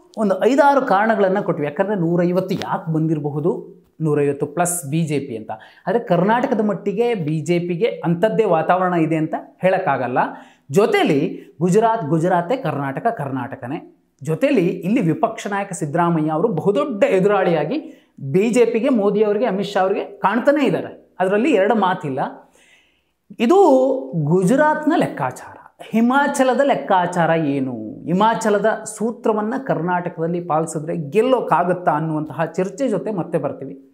ಒಂದು ಐದಾರು ಕಾರಣಗಳನ್ನು ಕೊಟ್ವಿ ಯಾಕಂದರೆ ನೂರೈವತ್ತು ಯಾಕೆ ಬಂದಿರಬಹುದು ನೂರೈವತ್ತು ಪ್ಲಸ್ ಬಿ ಜೆ ಪಿ ಅಂತ ಆದರೆ ಕರ್ನಾಟಕದ ಮಟ್ಟಿಗೆ ಬಿ ಜೆ ಪಿಗೆ ಅಂಥದ್ದೇ ವಾತಾವರಣ ಇದೆ ಅಂತ ಹೇಳೋಕ್ಕಾಗಲ್ಲ ಜೊತೆಲಿ ಗುಜರಾತ್ ಗುಜರಾತೆ ಕರ್ನಾಟಕ ಕರ್ನಾಟಕನೇ ಜೊತೆಲಿ ಇಲ್ಲಿ ವಿಪಕ್ಷ ನಾಯಕ ಸಿದ್ದರಾಮಯ್ಯ ಅವರು ಬಹುದೊಡ್ಡ ಎದುರಾಳಿಯಾಗಿ ಬಿ ಜೆ ಪಿಗೆ ಮೋದಿ ಅವರಿಗೆ ಅಮಿತ್ ಶಾ ಅವರಿಗೆ ಕಾಣ್ತಾನೇ ಇದ್ದಾರೆ ಅದರಲ್ಲಿ ಎರಡು ಮಾತಿಲ್ಲ ಇದು ಗುಜರಾತ್ನ ಲೆಕ್ಕಾಚಾರ ಹಿಮಾಚಲದ ಲೆಕ್ಕಾಚಾರ ಏನು ಹಿಮಾಚಲದ ಸೂತ್ರವನ್ನು ಕರ್ನಾಟಕದಲ್ಲಿ ಪಾಲಿಸಿದ್ರೆ ಗೆಲ್ಲೋಕ್ಕಾಗುತ್ತಾ ಅನ್ನುವಂತಹ ಚರ್ಚೆ ಜೊತೆ ಮತ್ತೆ ಬರ್ತೀವಿ